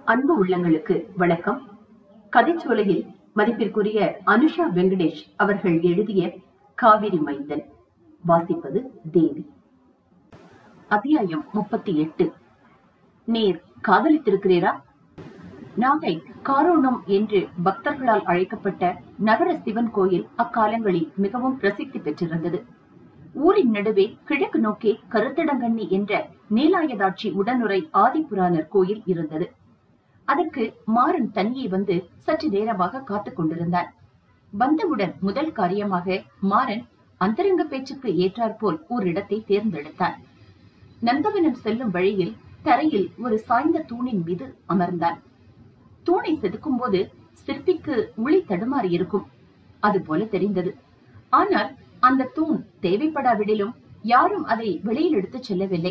அன்பு உள்ளங்களுக்கு வணக்கம் கதைச்சோலையில் மதிப்பிற்குரிய அனுஷா வெங்கடேஷ் அவர்கள் எழுதிய காவிரி மைந்தன் வாசிப்பது தேவி அத்தியாயம் முப்பத்தி எட்டு நீர் காதலித்திருக்கிறீரா நாகை காரோணம் என்று பக்தர்களால் அழைக்கப்பட்ட நகர சிவன் கோயில் அக்காலங்களில் மிகவும் பிரசித்தி பெற்றிருந்தது ஊரின் நடுவே கிழக்கு நோக்கே கருத்தடங்கண்ணி என்ற நீலாயதாட்சி உடனுரை ஆதிபுராணர் கோயில் இருந்தது அதற்கு மாறன் தனியே வந்து சற்று நேரமாக காத்துக் கொண்டிருந்தான் வந்தவுடன் முதல் காரியமாக மாறன் அந்தரங்க பேச்சுக்கு ஏற்றாற்போல் ஓரிடத்தை தேர்ந்தெடுத்தான் நந்தவனம் செல்லும் வழியில் தரையில் ஒரு சாய்ந்த தூணின் மீது அமர்ந்தான் தூணை செதுக்கும் போது சிற்பிக்கு உளி தடுமாறி இருக்கும் அது போல தெரிந்தது ஆனால் அந்த தூண் தேவைப்படாவிடிலும் யாரும் அதை வெளியில் எடுத்துச் செல்லவில்லை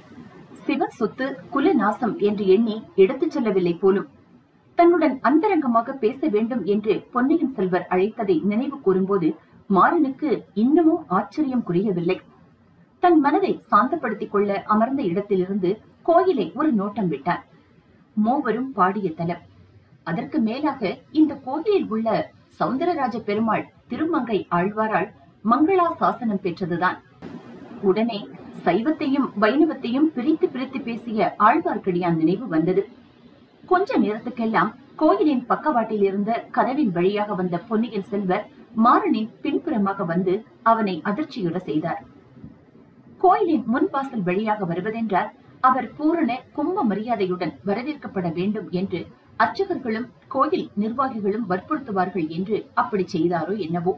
சிவ சொத்து குல நாசம் என்று எண்ணி எடுத்துச் செல்லவில்லை போலும் தன்னுடன் அந்தரங்கமாக பேச வேண்டும் என்று பொன்னியின் செல்வர் அழைத்ததை நினைவு கூறும்போது மாறனுக்கு இன்னமும் ஆச்சரியம் குறையவில்லை தன் மனதை சாந்தப்படுத்திக் கொள்ள அமர்ந்த இடத்திலிருந்து கோயிலை ஒரு நோட்டம் விட்டான் மூவரும் பாடிய தலம் அதற்கு மேலாக இந்த கோயிலில் உள்ள சௌந்தரராஜ பெருமாள் திருமங்கை ஆழ்வாரால் மங்களா சாசனம் பெற்றதுதான் உடனே சைவத்தையும் வைணவத்தையும் பிரித்து பிரித்து பேசிய ஆழ்வார்க்கடியான் நினைவு வந்தது கொஞ்ச நேரத்துக்கெல்லாம் கோயிலின் பக்கவாட்டில் இருந்த கதவின் வழியாக வந்த பொன்னியின் செல்வர் மாறனின் பின்புறமாக வந்து அவனை அதிர்ச்சியுற செய்தார் கோயிலின் முன்வாசல் வழியாக வருவதென்றால் அவர் பூரண கும்ப மரியாதையுடன் வரவேற்கப்பட வேண்டும் என்று அர்ச்சகர்களும் கோயில் நிர்வாகிகளும் வற்புறுத்துவார்கள் என்று அப்படி செய்தாரோ என்னவோ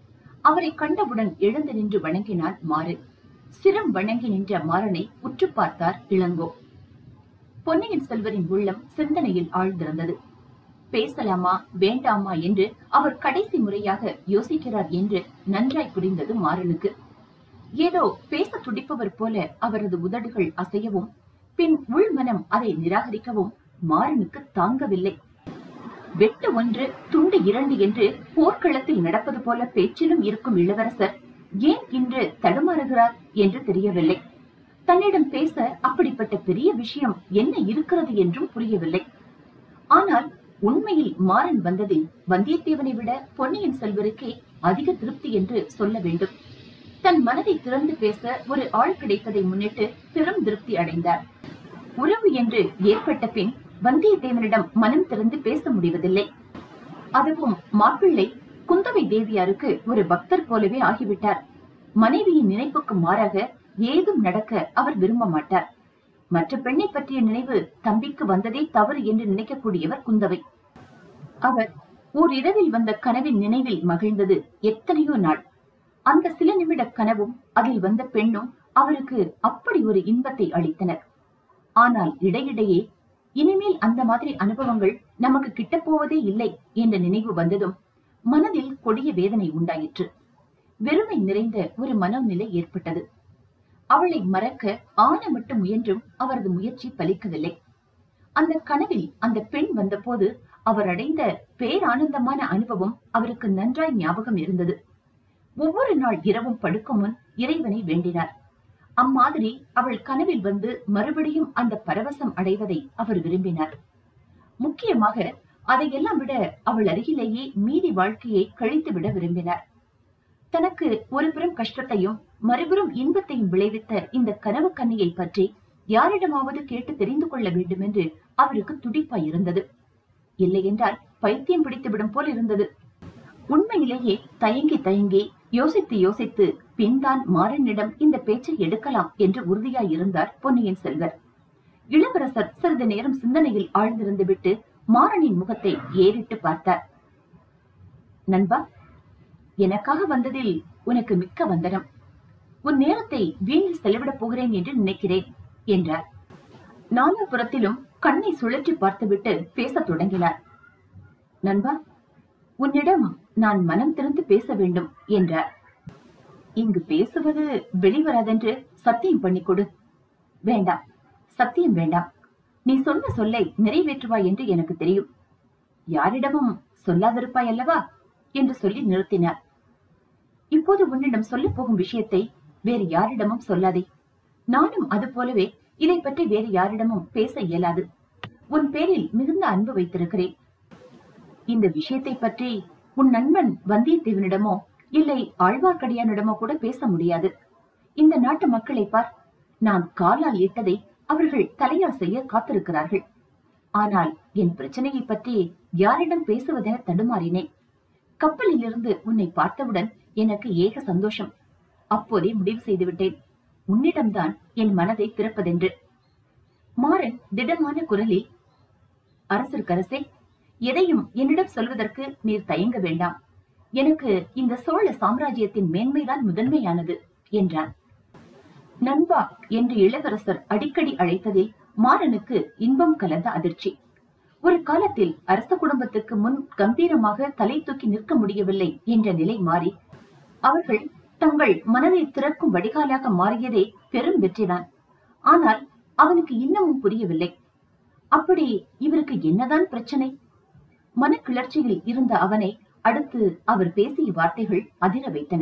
அவரை கண்டவுடன் எழுந்து நின்று வணங்கினான் மாறு சிரம் வணங்கி நின்ற மாறனை உற்று பார்த்தார் இளங்கோ பொன்னியின் செல்வரின் உள்ளம் சிந்தனையில் ஆழ்ந்திருந்தது பேசலாமா வேண்டாமா என்று அவர் கடைசி முறையாக யோசிக்கிறார் என்று நன்றாய் புரிந்தது மாறனுக்கு ஏதோ பேச துடிப்பவர் போல அவரது உதடுகள் அசையவும் பின் உள்மனம் அதை நிராகரிக்கவும் மாறனுக்கு தாங்கவில்லை வெட்டு ஒன்று துண்டு இரண்டு என்று போர்க்களத்தில் நடப்பது போல பேச்சிலும் இருக்கும் இளவரசர் ஏன் இன்று தடுமாறுகிறார் என்று தெரியவில்லை தன்னிடம் பேச அப்படிப்பட்ட பெரிய விஷயம் என்ன இருக்கிறது என்றும் புரியவில்லை ஆனால் உண்மையில் மாறன் வந்ததில் வந்தியத்தேவனை விட பொன்னியின் செல்வருக்கே அதிக திருப்தி என்று சொல்ல வேண்டும் தன் மனதை திறந்து பேச ஒரு ஆள் கிடைத்ததை முன்னிட்டு பெரும் திருப்தி அடைந்தார் உறவு என்று ஏற்பட்ட பின் வந்தியத்தேவனிடம் மனம் திறந்து பேச முடிவதில்லை அதுவும் மாப்பிள்ளை குந்தவை தேவியாருக்கு ஒரு பக்தர் போலவே ஆகிவிட்டார் மனைவியின் நினைப்புக்கு மாறாக ஏதும் நடக்க அவர் விரும்ப மாட்டார் மற்ற பெண்ணை பற்றிய நினைவு தம்பிக்கு வந்ததே தவறு என்று நினைக்கக்கூடியவர் குந்தவை அவர் ஓர் இரவில் வந்த கனவின் நினைவில் மகிழ்ந்தது எத்தனையோ நாள் அந்த சில நிமிட கனவும் அதில் வந்த பெண்ணும் அவருக்கு அப்படி ஒரு இன்பத்தை அளித்தனர் ஆனால் இடையிடையே இனிமேல் அந்த மாதிரி அனுபவங்கள் நமக்கு கிட்டப் போவதே இல்லை என்ற நினைவு வந்ததும் மனதில் கொடிய வேதனை உண்டாயிற்று வெறுமை நிறைந்த ஒரு மனோநிலை ஏற்பட்டது அவளை மறக்க ஆன மட்டும் முயன்றும் அவரது முயற்சி பலிக்கவில்லை அந்த கனவில் அந்த பெண் வந்தபோது அவர் அடைந்த பேரானந்தமான அனுபவம் அவருக்கு நன்றாய் ஞாபகம் இருந்தது ஒவ்வொரு நாள் இரவும் படுக்கும் முன் இறைவனை வேண்டினார் அம்மாதிரி அவள் கனவில் வந்து மறுபடியும் அந்த பரவசம் அடைவதை அவர் விரும்பினார் முக்கியமாக அதையெல்லாம் விட அவள் அருகிலேயே மீதி வாழ்க்கையை கழித்து விட விரும்பினார் தனக்கு ஒரு புறம் கஷ்டத்தையும் மறுபுறம் இன்பத்தையும் விளைவித்த இந்த கனவு கன்னியை பற்றி யாரிடமாவது கேட்டு தெரிந்து கொள்ள வேண்டும் என்று அவருக்கு துடிப்பாய் இருந்தது இல்லையென்றால் பைத்தியம் பிடித்துவிடும் போல் இருந்தது உண்மையிலேயே தயங்கி தயங்கி யோசித்து யோசித்து பின்தான் மாறனிடம் இந்த பேச்சை எடுக்கலாம் என்று உறுதியாய் இருந்தார் பொன்னியின் செல்வர் இளவரசர் சிறிது நேரம் சிந்தனையில் ஆழ்ந்திருந்து விட்டு மாறனின் முகத்தை ஏறிட்டு பார்த்தார் நண்பா எனக்காக வந்ததில் உனக்கு மிக்க வந்தனம் உன் நேரத்தை வீணில் செலவிடப் போகிறேன் என்று நினைக்கிறேன் என்றார் நாலாபுரத்திலும் கண்ணை சுழற்றி பார்த்துவிட்டு பேசத் தொடங்கினார் நண்பா உன்னிடம் நான் மனம் திறந்து பேச வேண்டும் என்றார் இங்கு பேசுவது வெளிவராதென்று சத்தியம் பண்ணி கொடு வேண்டாம் சத்தியம் வேண்டாம் நீ சொன்ன சொல்லை நிறைவேற்றுவாய் என்று எனக்கு தெரியும் யாரிடமும் சொல்லாதிருப்பாய் அல்லவா என்று சொல்லி நிறுத்தினார் இப்போது உன்னிடம் சொல்லப் போகும் விஷயத்தை வேறு யாரிடமும் சொல்லாதே நானும் அது போலவே இதை பற்றி வேறு யாரிடமும் பேச இயலாது உன் பேரில் மிகுந்த அன்பு வைத்திருக்கிறேன் இந்த விஷயத்தை பற்றி உன் நண்பன் வந்தியத்தேவனிடமோ இல்லை ஆழ்வார்க்கடியானிடமோ கூட பேச முடியாது இந்த நாட்டு மக்களை பார் நான் காலால் இட்டதை அவர்கள் தலையால் செய்ய காத்திருக்கிறார்கள் ஆனால் என் பிரச்சனையை பற்றி யாரிடம் பேசுவதென தடுமாறினேன் கப்பலில் இருந்து உன்னை பார்த்தவுடன் எனக்கு ஏக சந்தோஷம் அப்போதே முடிவு செய்துவிட்டேன் உன்னிடம்தான் என் மனதை திறப்பதென்று மாறன் திடமான குரலில் அரசர்க்கரசே எதையும் என்னிடம் சொல்வதற்கு நீர் தயங்க வேண்டாம் எனக்கு இந்த சோழ சாம்ராஜ்யத்தின் மேன்மைதான் முதன்மையானது என்றான் நண்பா என்று இளவரசர் அடிக்கடி அழைத்ததில் மாறனுக்கு இன்பம் கலந்த அதிர்ச்சி ஒரு காலத்தில் அரச குடும்பத்துக்கு முன் கம்பீரமாக தலை தூக்கி நிற்க முடியவில்லை என்ற நிலை மாறி அவர்கள் தங்கள் மனதை திறக்கும் வடிகாலாக மாறியதே பெரும் வெற்றிதான் ஆனால் அவனுக்கு இன்னமும் புரியவில்லை அப்படி இவருக்கு என்னதான் பிரச்சனை மனக்கிளர்ச்சியில் இருந்த அவனை அடுத்து அவர் பேசிய வார்த்தைகள் அதிர வைத்தன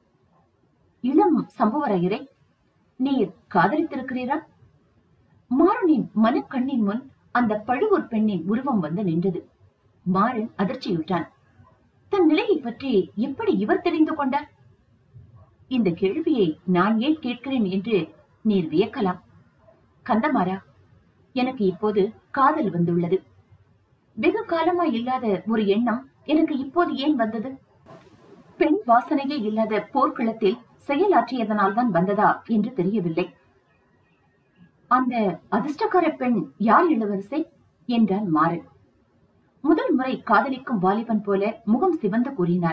இளம் சம்புவரையரை நீர் காதலித்திருக்கிறீரா மாறனின் மனக்கண்ணின் முன் அந்த பழுவூர் பெண்ணின் உருவம் வந்து நின்றது மாறன் அதிர்ச்சியுற்றான் தன் நிலையை பற்றி எப்படி இவர் தெரிந்து கொண்டார் இந்த கேள்வியை நான் ஏன் கேட்கிறேன் என்று நீர் வியக்கலாம் கந்தமாரா எனக்கு இப்போது காதல் வந்துள்ளது வெகு காலமா இல்லாத ஒரு எண்ணம் எனக்கு இப்போது ஏன் வந்தது பெண் வாசனையே இல்லாத போர்க்களத்தில் செயலாற்றியதனால் தான் வந்ததா என்று தெரியவில்லை அந்த அதிர்ஷ்டக்கார பெண் யார் இளவரசை என்றான் மாறன் முதல் முறை காதலிக்கும் வாலிபன் போல முகம் சிவந்து கூறினார்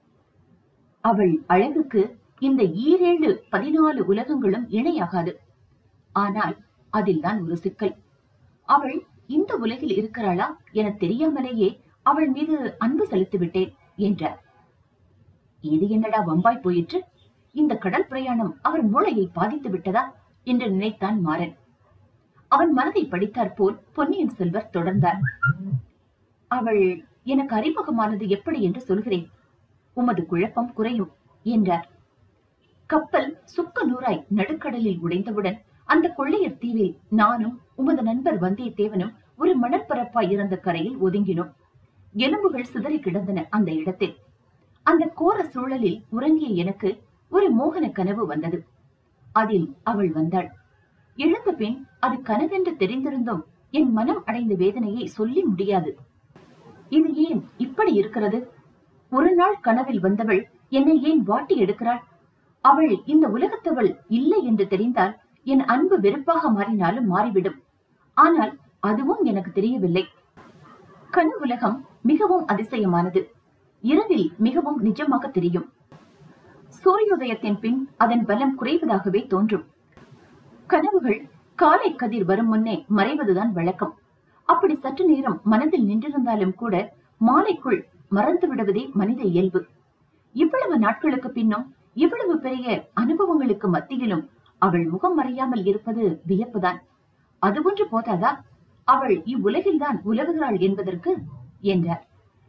அவள் அழகுக்கு இந்த ஈரேழு பதினாலு உலகங்களும் இணையாகாது ஆனால் அதில்தான் ஒரு சிக்கல் அவள் இந்த உலகில் இருக்கிறாளா என தெரியாமலேயே அவள் மீது அன்பு செலுத்திவிட்டேன் என்றார் இது என்னடா வம்பாய் போயிற்று இந்த கடல் பிரயாணம் அவர் மூளையை பாதித்து விட்டதா என்று நினைத்தான் மாறன் அவன் மனதை படித்தார் போல் பொன்னியின் செல்வர் தொடர்ந்தார் அவள் எனக்கு அறிமுகமானது எப்படி என்று சொல்கிறேன் உமது குழப்பம் குறையும் என்றார் கப்பல் சுக்க நூறாய் நடுக்கடலில் உடைந்தவுடன் அந்த கொள்ளையர் தீவில் நானும் உமது நண்பர் வந்தியத்தேவனும் ஒரு மணற்பரப்பாய் இருந்த கரையில் ஒதுங்கினோம் எலும்புகள் சிதறி கிடந்தன அந்த இடத்தில் அந்த கோர சூழலில் உறங்கிய எனக்கு ஒரு மோகன கனவு வந்தது அதில் அவள் வந்தாள் எழுந்த பின் அது கனவென்று தெரிந்திருந்தும் என் மனம் அடைந்த வேதனையை சொல்லி முடியாது இது ஏன் இப்படி இருக்கிறது ஒரு நாள் கனவில் வந்தவள் என்னை ஏன் வாட்டி எடுக்கிறாள் அவள் இந்த உலகத்தவள் இல்லை என்று தெரிந்தால் என் அன்பு வெறுப்பாக மாறினாலும் மாறிவிடும் ஆனால் அதுவும் எனக்கு தெரியவில்லை கனவுலகம் மிகவும் அதிசயமானது இரவில் மிகவும் நிஜமாக தெரியும் சூரியோதயத்தின் பின் அதன் பலம் குறைவதாகவே தோன்றும் கனவுகள் காலை கதிர் வரும் முன்னே மறைவதுதான் வழக்கம் அப்படி சற்று நேரம் மனதில் நின்றிருந்தாலும் கூட மாலைக்குள் மறந்து விடுவதே மனித இயல்பு இவ்வளவு நாட்களுக்கு பின்னும் இவ்வளவு பெரிய அனுபவங்களுக்கு மத்தியிலும் அவள் முகம் மறையாமல் இருப்பது வியப்புதான் அது ஒன்று போதாதா அவள் இவ்வுலகில்தான் உலவுகிறாள் என்பதற்கு என்றார்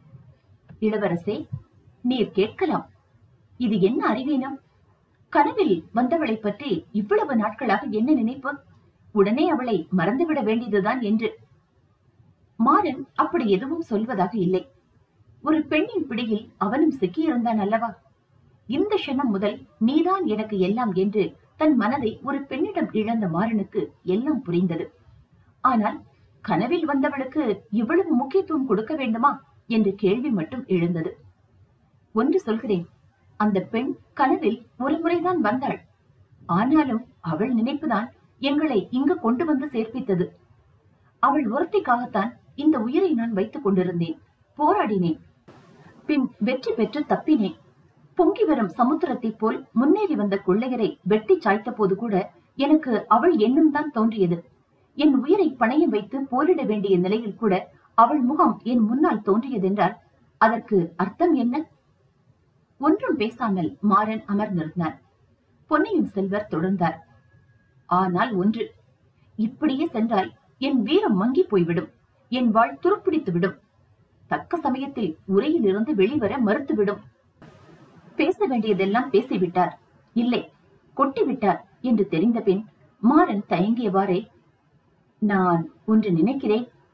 இளவரசே நீர் கேட்கலாம் இது என்ன அறிவீனம் கனவில் வந்தவளை பற்றி இவ்வளவு நாட்களாக என்ன நினைப்பு உடனே அவளை மறந்துவிட வேண்டியதுதான் என்று மாறன் அப்படி எதுவும் சொல்வதாக இல்லை ஒரு பெண்ணின் பிடியில் அவனும் சிக்கியிருந்தான் அல்லவா இந்த க்ஷணம் முதல் நீதான் எனக்கு எல்லாம் என்று தன் மனதை ஒரு பெண்ணிடம் இழந்த மாறனுக்கு எல்லாம் புரிந்தது ஆனால் கனவில் வந்தவளுக்கு இவ்வளவு முக்கியத்துவம் கொடுக்க வேண்டுமா என்ற கேள்வி மட்டும் எழுந்தது ஒன்று சொல்கிறேன் அந்த பெண் கனவில் ஒரு முறைதான் வந்தாள் ஆனாலும் அவள் நினைப்புதான் எங்களை இங்கு கொண்டு வந்து சேர்ப்பித்தது அவள் ஒருத்திக்காகத்தான் இந்த உயிரை நான் வைத்துக் கொண்டிருந்தேன் போராடினேன் பின் வெற்றி பெற்று தப்பினேன் பொங்கி வரும் சமுத்திரத்தைப் போல் முன்னேறி வந்த கொள்ளையரை வெட்டி சாய்த்த போது கூட எனக்கு அவள் எண்ணம் தான் தோன்றியது என் உயிரை பணையம் வைத்து போரிட வேண்டிய நிலையில் கூட அவள் முகம் என் முன்னால் தோன்றியதென்றால் அதற்கு அர்த்தம் என்ன ஒன்றும் பேசாமல் மாறன் அமர்ந்திருந்தான் பொன்னியின் செல்வர் தொடர்ந்தார் ஆனால் ஒன்று இப்படியே சென்றால் என் வீரம் மங்கி போய்விடும் என் வாழ் துருப்பிடித்து விடும் தக்க சமயத்தில் உரையிலிருந்து வெளிவர மறுத்துவிடும் பேச வேண்டியதெல்லாம் பேசிவிட்டார் இல்லை கொட்டிவிட்டார் என்று தெரிந்த பின் மாறன் தயங்கியவாறே நான் ஒன்று நினைக்கிறேன்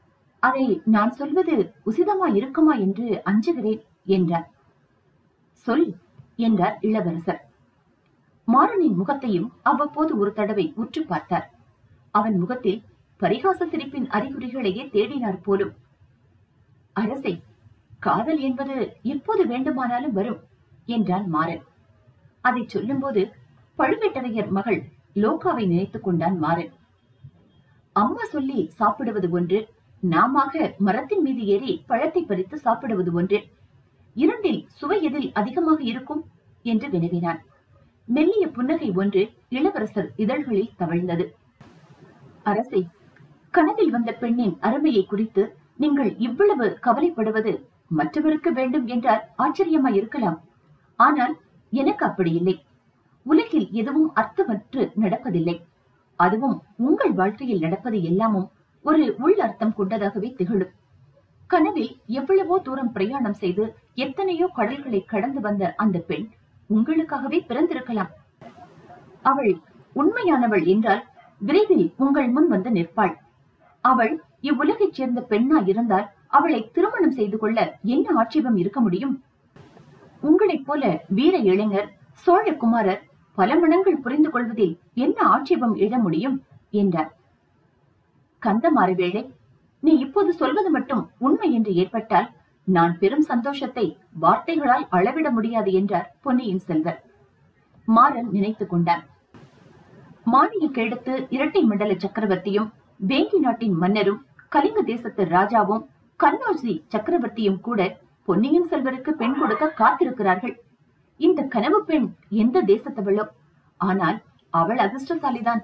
அதை நான் சொல்வது உசிதமா இருக்குமா என்று அஞ்சுகிறேன் என்றார் சொல் என்றார் இளவரசர் மாறனின் முகத்தையும் அவ்வப்போது ஒரு தடவை உற்று பார்த்தார் அவன் முகத்தில் பரிகாச சிரிப்பின் அறிகுறிகளையே தேடினார் போலும் அரசே காதல் என்பது எப்போது வேண்டுமானாலும் வரும் என்றான் மாறன் அதை சொல்லும்போது பழுவேட்டரையர் மகள் லோகாவை நினைத்துக் கொண்டான் மாறன் அம்மா சொல்லி சாப்பிடுவது ஒன்று நாமாக மரத்தின் மீது ஏறி பழத்தை பறித்து சாப்பிடுவது ஒன்று இரண்டில் சுவை எதில் அதிகமாக இருக்கும் என்று வினவினான் மெல்லிய புன்னகை ஒன்று இளவரசர் இதழ்களில் தவழ்ந்தது அரசே கனவில் வந்த பெண்ணின் அருமையை குறித்து நீங்கள் இவ்வளவு கவலைப்படுவது மற்றவருக்கு வேண்டும் என்றால் ஆச்சரியமா இருக்கலாம் ஆனால் எனக்கு அப்படி இல்லை உலகில் எதுவும் அர்த்தமற்று நடப்பதில்லை அதுவும் உங்கள் வாழ்க்கையில் நடப்பது எல்லாமும் ஒரு உள் அர்த்தம் கொண்டதாகவே திகழும் கனவில் எவ்வளவோ தூரம் பிரயாணம் செய்து எத்தனையோ கடல்களை கடந்து வந்த அந்த பெண் உங்களுக்காகவே பிறந்திருக்கலாம் அவள் உண்மையானவள் என்றால் விரைவில் உங்கள் முன் வந்து நிற்பாள் அவள் இவ்வுலகைச் சேர்ந்த பெண்ணா இருந்தால் அவளை திருமணம் செய்து கொள்ள என்ன ஆட்சேபம் இருக்க முடியும் உங்களைப் போல வீர இளைஞர் சோழகுமாரர் பல மனங்கள் புரிந்து கொள்வதில் என்ன ஆட்சேபம் எழ முடியும் என்றார் கந்தமாறவேளை நீ இப்போது சொல்வது மட்டும் உண்மை என்று ஏற்பட்டால் நான் பெரும் சந்தோஷத்தை வார்த்தைகளால் அளவிட முடியாது என்றார் பொன்னியின் செல்வர் மாறன் நினைத்துக் கொண்டான் மானியக்கு எடுத்து இரட்டை மண்டல சக்கரவர்த்தியும் வேங்கி நாட்டின் மன்னரும் கலிங்க தேசத்து ராஜாவும் கண்ணோசி சக்கரவர்த்தியும் கூட பொன்னியின் செல்வருக்கு பெண் கொடுக்க காத்திருக்கிறார்கள் இந்த கனவு பெண் எந்த தேசத்தவளோ ஆனால் அவள் அதிர்ஷ்டசாலிதான்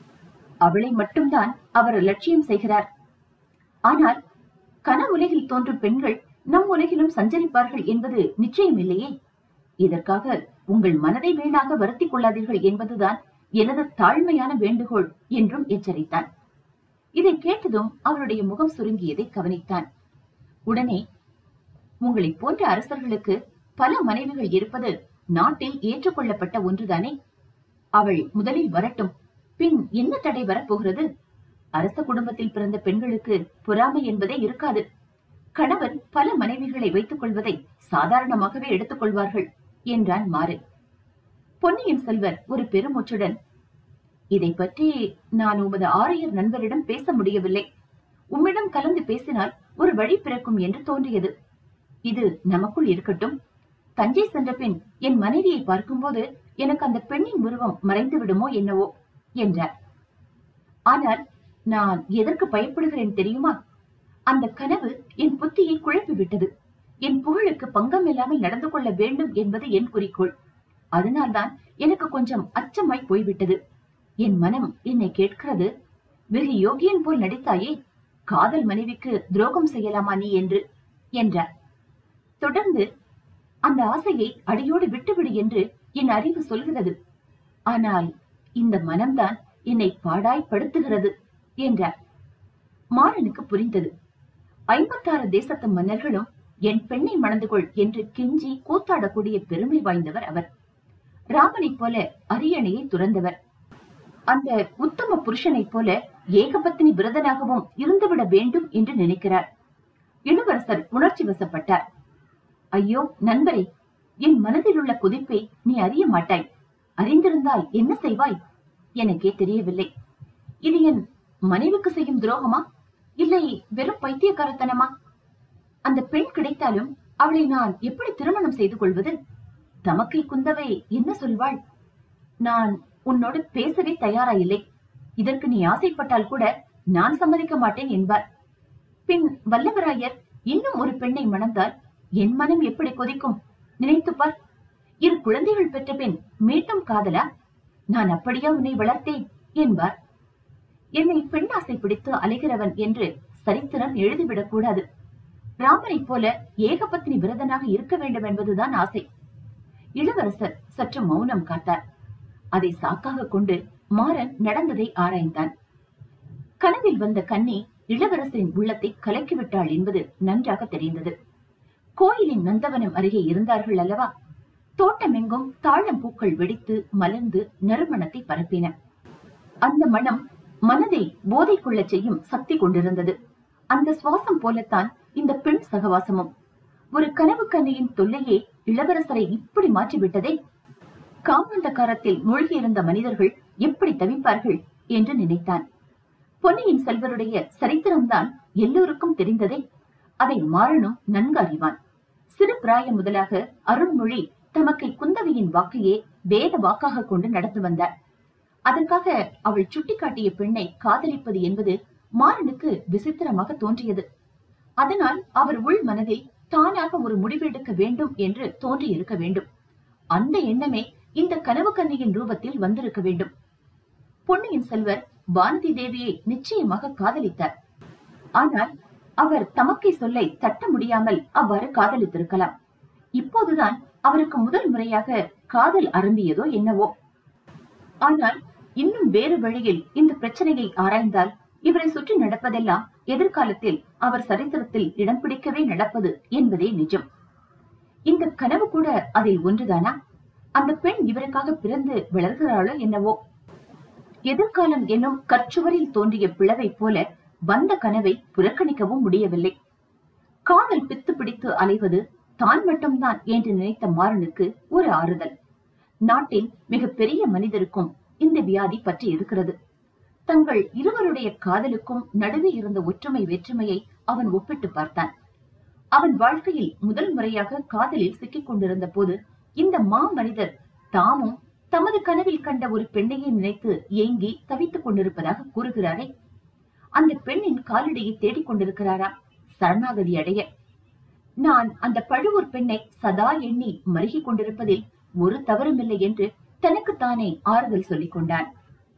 அவளை மட்டும்தான் அவர் லட்சியம் செய்கிறார் ஆனால் கனவுலகில் தோன்றும் பெண்கள் நம் உலகிலும் சஞ்சரிப்பார்கள் என்பது நிச்சயம் இல்லையே இதற்காக உங்கள் மனதை வீணாக வருத்திக் கொள்ளாதீர்கள் என்பதுதான் எனது தாழ்மையான வேண்டுகோள் என்றும் எச்சரித்தான் இதை கேட்டதும் அவருடைய முகம் சுருங்கியதை கவனித்தான் உடனே உங்களைப் போன்ற அரசர்களுக்கு பல மனைவிகள் இருப்பது நாட்டில் ஏற்றுக்கொள்ளப்பட்ட ஒன்றுதானே அவள் முதலில் வரட்டும் பின் என்ன தடை வரப்போகிறது அரச குடும்பத்தில் பிறந்த பெண்களுக்கு பொறாமை என்பதே இருக்காது கணவன் பல மனைவிகளை வைத்துக் கொள்வதை சாதாரணமாகவே எடுத்துக் கொள்வார்கள் என்றான் மாறு பொன்னியின் செல்வர் ஒரு பெருமூச்சுடன் இதை பற்றி நான் உமது ஆரியர் நண்பரிடம் பேச முடியவில்லை உம்மிடம் கலந்து பேசினால் ஒரு வழி பிறக்கும் என்று தோன்றியது இது நமக்குள் இருக்கட்டும் தஞ்சை சென்ற பின் என் மனைவியை பார்க்கும்போது எனக்கு அந்த பெண்ணின் உருவம் மறைந்து விடுமோ என்னவோ என்றார் ஆனால் நான் எதற்கு பயப்படுகிறேன் தெரியுமா அந்த கனவு என் புத்தியை குழப்பி விட்டது என் புகழுக்கு பங்கம் இல்லாமல் நடந்து கொள்ள வேண்டும் என்பது என் குறிக்கோள் அதனால்தான் எனக்கு கொஞ்சம் அச்சமாய் போய்விட்டது என் மனம் என்னை கேட்கிறது வெகு யோகியன் போல் நடித்தாயே காதல் மனைவிக்கு துரோகம் செய்யலாமா நீ என்று என்றார் தொடர்ந்து அந்த ஆசையை அடியோடு விட்டுவிடு என்று என் அறிவு சொல்கிறது ஆனால் இந்த மனம்தான் என்னை பாடாய் படுத்துகிறது என்றார் மாறனுக்கு புரிந்தது ஐம்பத்தாறு தேசத்து மன்னர்களும் என் பெண்ணை மணந்து கொள் என்று கெஞ்சி கூத்தாடக்கூடிய பெருமை வாய்ந்தவர் அவர் ராமனைப் போல அரியணையை துறந்தவர் அந்த உத்தம புருஷனைப் போல ஏகபத்தினி விரதனாகவும் இருந்துவிட வேண்டும் என்று நினைக்கிறார் இளவரசர் உணர்ச்சி வசப்பட்டார் ஐயோ நண்பரே என் மனதில் உள்ள கொதிப்பை நீ அறிய மாட்டாய் அறிந்திருந்தால் என்ன செய்வாய் எனக்கே தெரியவில்லை இது என் மனைவிக்கு செய்யும் துரோகமா இல்லை வெறும் பைத்தியக்காரத்தனமா அந்த பெண் கிடைத்தாலும் அவளை நான் எப்படி திருமணம் செய்து கொள்வது தமக்கை குந்தவை என்ன சொல்வாள் நான் உன்னோடு பேசவே தயாரா இல்லை இதற்கு நீ ஆசைப்பட்டால் கூட நான் சம்மதிக்க மாட்டேன் என்பார் பின் வல்லவராயர் இன்னும் ஒரு பெண்ணை மணந்தால் என் மனம் எப்படி கொதிக்கும் நினைத்துப் பார் இரு குழந்தைகள் பெற்ற பின் மீண்டும் காதலா நான் அப்படியா உன்னை வளர்த்தேன் என்பார் என்னை பெண் ஆசை பிடித்து அலைகிறவன் என்று சரித்திரம் எழுதிவிடக் கூடாது ராமனைப் போல ஏகபத்னி விரதனாக இருக்க வேண்டும் என்பதுதான் ஆசை இளவரசர் சற்று மௌனம் காத்தார் அதை சாக்காக கொண்டு மாறன் நடந்ததை ஆராய்ந்தான் கனவில் வந்த கன்னி இளவரசரின் உள்ளத்தை கலக்கிவிட்டாள் என்பது நன்றாக தெரிந்தது கோயிலின் நந்தவனம் அருகே இருந்தார்கள் அல்லவா தோட்டமெங்கும் தாழம் பூக்கள் வெடித்து மலர்ந்து நறுமணத்தை பரப்பின அந்த மனம் மனதை போதை கொள்ளச் செய்யும் சக்தி கொண்டிருந்தது அந்த சுவாசம் போலத்தான் இந்த பெண் சகவாசமும் ஒரு கனவு கன்னியின் தொல்லையே இளவரசரை இப்படி மாற்றிவிட்டதே காமந்தகாரத்தில் மூழ்கியிருந்த மனிதர்கள் எப்படி தவிப்பார்கள் என்று நினைத்தான் பொன்னியின் செல்வருடைய சரித்திரம்தான் எல்லோருக்கும் தெரிந்ததே அதை மாறனும் நன்கு அறிவான் சிறு பிராயம் முதலாக அருண்மொழி தமக்கை குந்தவையின் வாக்கையே வேத வாக்காக கொண்டு நடந்து வந்தார் அதற்காக அவள் சுட்டிக்காட்டிய பெண்ணை காதலிப்பது என்பது மாறனுக்கு விசித்திரமாக தோன்றியது அதனால் அவர் உள் மனதில் தானாக ஒரு முடிவெடுக்க வேண்டும் என்று தோன்றியிருக்க வேண்டும் அந்த எண்ணமே இந்த கனவு கன்னியின் ரூபத்தில் வந்திருக்க வேண்டும் பொன்னியின் செல்வர் வானதி தேவியை நிச்சயமாக காதலித்தார் ஆனால் அவர் தமக்கை சொல்லை தட்ட முடியாமல் அவ்வாறு காதலித்திருக்கலாம் இப்போதுதான் அவருக்கு முதல் முறையாக காதல் அரும்பியதோ என்னவோ ஆனால் இன்னும் வேறு வழியில் இந்த பிரச்சனையை ஆராய்ந்தால் இவரை சுற்றி நடப்பதெல்லாம் எதிர்காலத்தில் அவர் சரித்திரத்தில் இடம் பிடிக்கவே நடப்பது என்பதே நிஜம் இந்த கனவு கூட அதில் ஒன்றுதானா அந்த பெண் இவருக்காக பிறந்து வளர்கிறாளோ என்னவோ எதிர்காலம் என்னும் கற்சுவரில் தோன்றிய பிளவை போல வந்த கனவை புறக்கணிக்கவும் முடியவில்லை காதல் பித்து பிடித்து அலைவது தான் மட்டும்தான் என்று நினைத்த மாறனுக்கு ஒரு ஆறுதல் நாட்டின் மிக பெரிய மனிதருக்கும் இந்த வியாதி பற்றி இருக்கிறது தங்கள் இருவருடைய காதலுக்கும் நடுவே இருந்த ஒற்றுமை வேற்றுமையை அவன் ஒப்பிட்டு பார்த்தான் அவன் வாழ்க்கையில் முதல் முறையாக காதலில் சிக்கிக் கொண்டிருந்த போது இந்த மா மனிதர் தாமும் தமது கனவில் கண்ட ஒரு பெண்ணையே நினைத்து ஏங்கி தவித்துக் கொண்டிருப்பதாக கூறுகிறாரே அந்த பெண்ணின் காலடியை தேடிக் கொண்டிருக்கிறாரா சரணாகதி அடைய நான் அந்த பழுவூர் பெண்ணை சதா எண்ணி மருகிக் கொண்டிருப்பதில் ஒரு தவறுமில்லை என்று தனக்குத்தானே ஆறுதல் சொல்லிக் கொண்டான்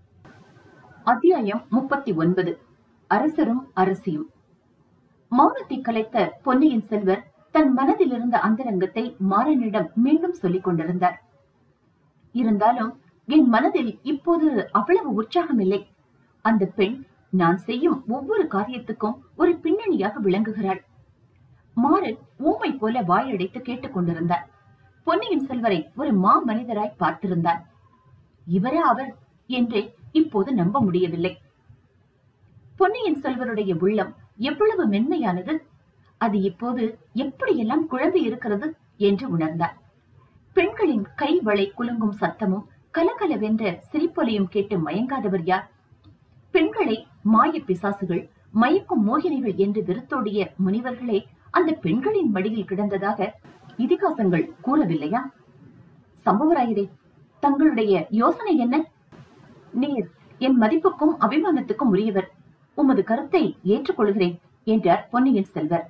அத்தியாயம் முப்பத்தி ஒன்பது அரசரும் அரசியும் மௌனத்தை கலைத்த பொன்னியின் செல்வர் தன் மனதில் இருந்த அந்தரங்கத்தை மாறனிடம் மீண்டும் சொல்லிக் கொண்டிருந்தார் இருந்தாலும் என் மனதில் இப்போது அவ்வளவு உற்சாகம் இல்லை அந்த பெண் நான் செய்யும் ஒவ்வொரு காரியத்துக்கும் ஒரு பின்னணியாக விளங்குகிறாள் மாறன் ஊமை போல வாயடைத்து கேட்டுக் கொண்டிருந்தார் பொன்னியின் செல்வரை ஒரு மா மனிதராய் பார்த்திருந்தான் இவரே அவர் என்றே இப்போது நம்ப முடியவில்லை பொன்னியின் செல்வருடைய உள்ளம் எவ்வளவு மென்மையானது அது இப்போது எப்படியெல்லாம் குழம்பி இருக்கிறது என்று உணர்ந்தார் பெண்களின் கை வளை குலுங்கும் சத்தமும் கலகலவென்ற சிரிப்பொலியும் கேட்டு மயங்காதவர் யார் பெண்களை மாய பிசாசுகள் மயக்கும் மோகினிகள் என்று வெறுத்தோடிய முனிவர்களே அந்த பெண்களின் மடியில் கிடந்ததாக இதிகாசங்கள் கூறவில்லையா சம்பவராயரே தங்களுடைய யோசனை என்ன நீர் என் மதிப்புக்கும் அபிமானத்துக்கும் உரியவர் உமது கருத்தை ஏற்றுக்கொள்கிறேன் என்றார் பொன்னியின் செல்வர்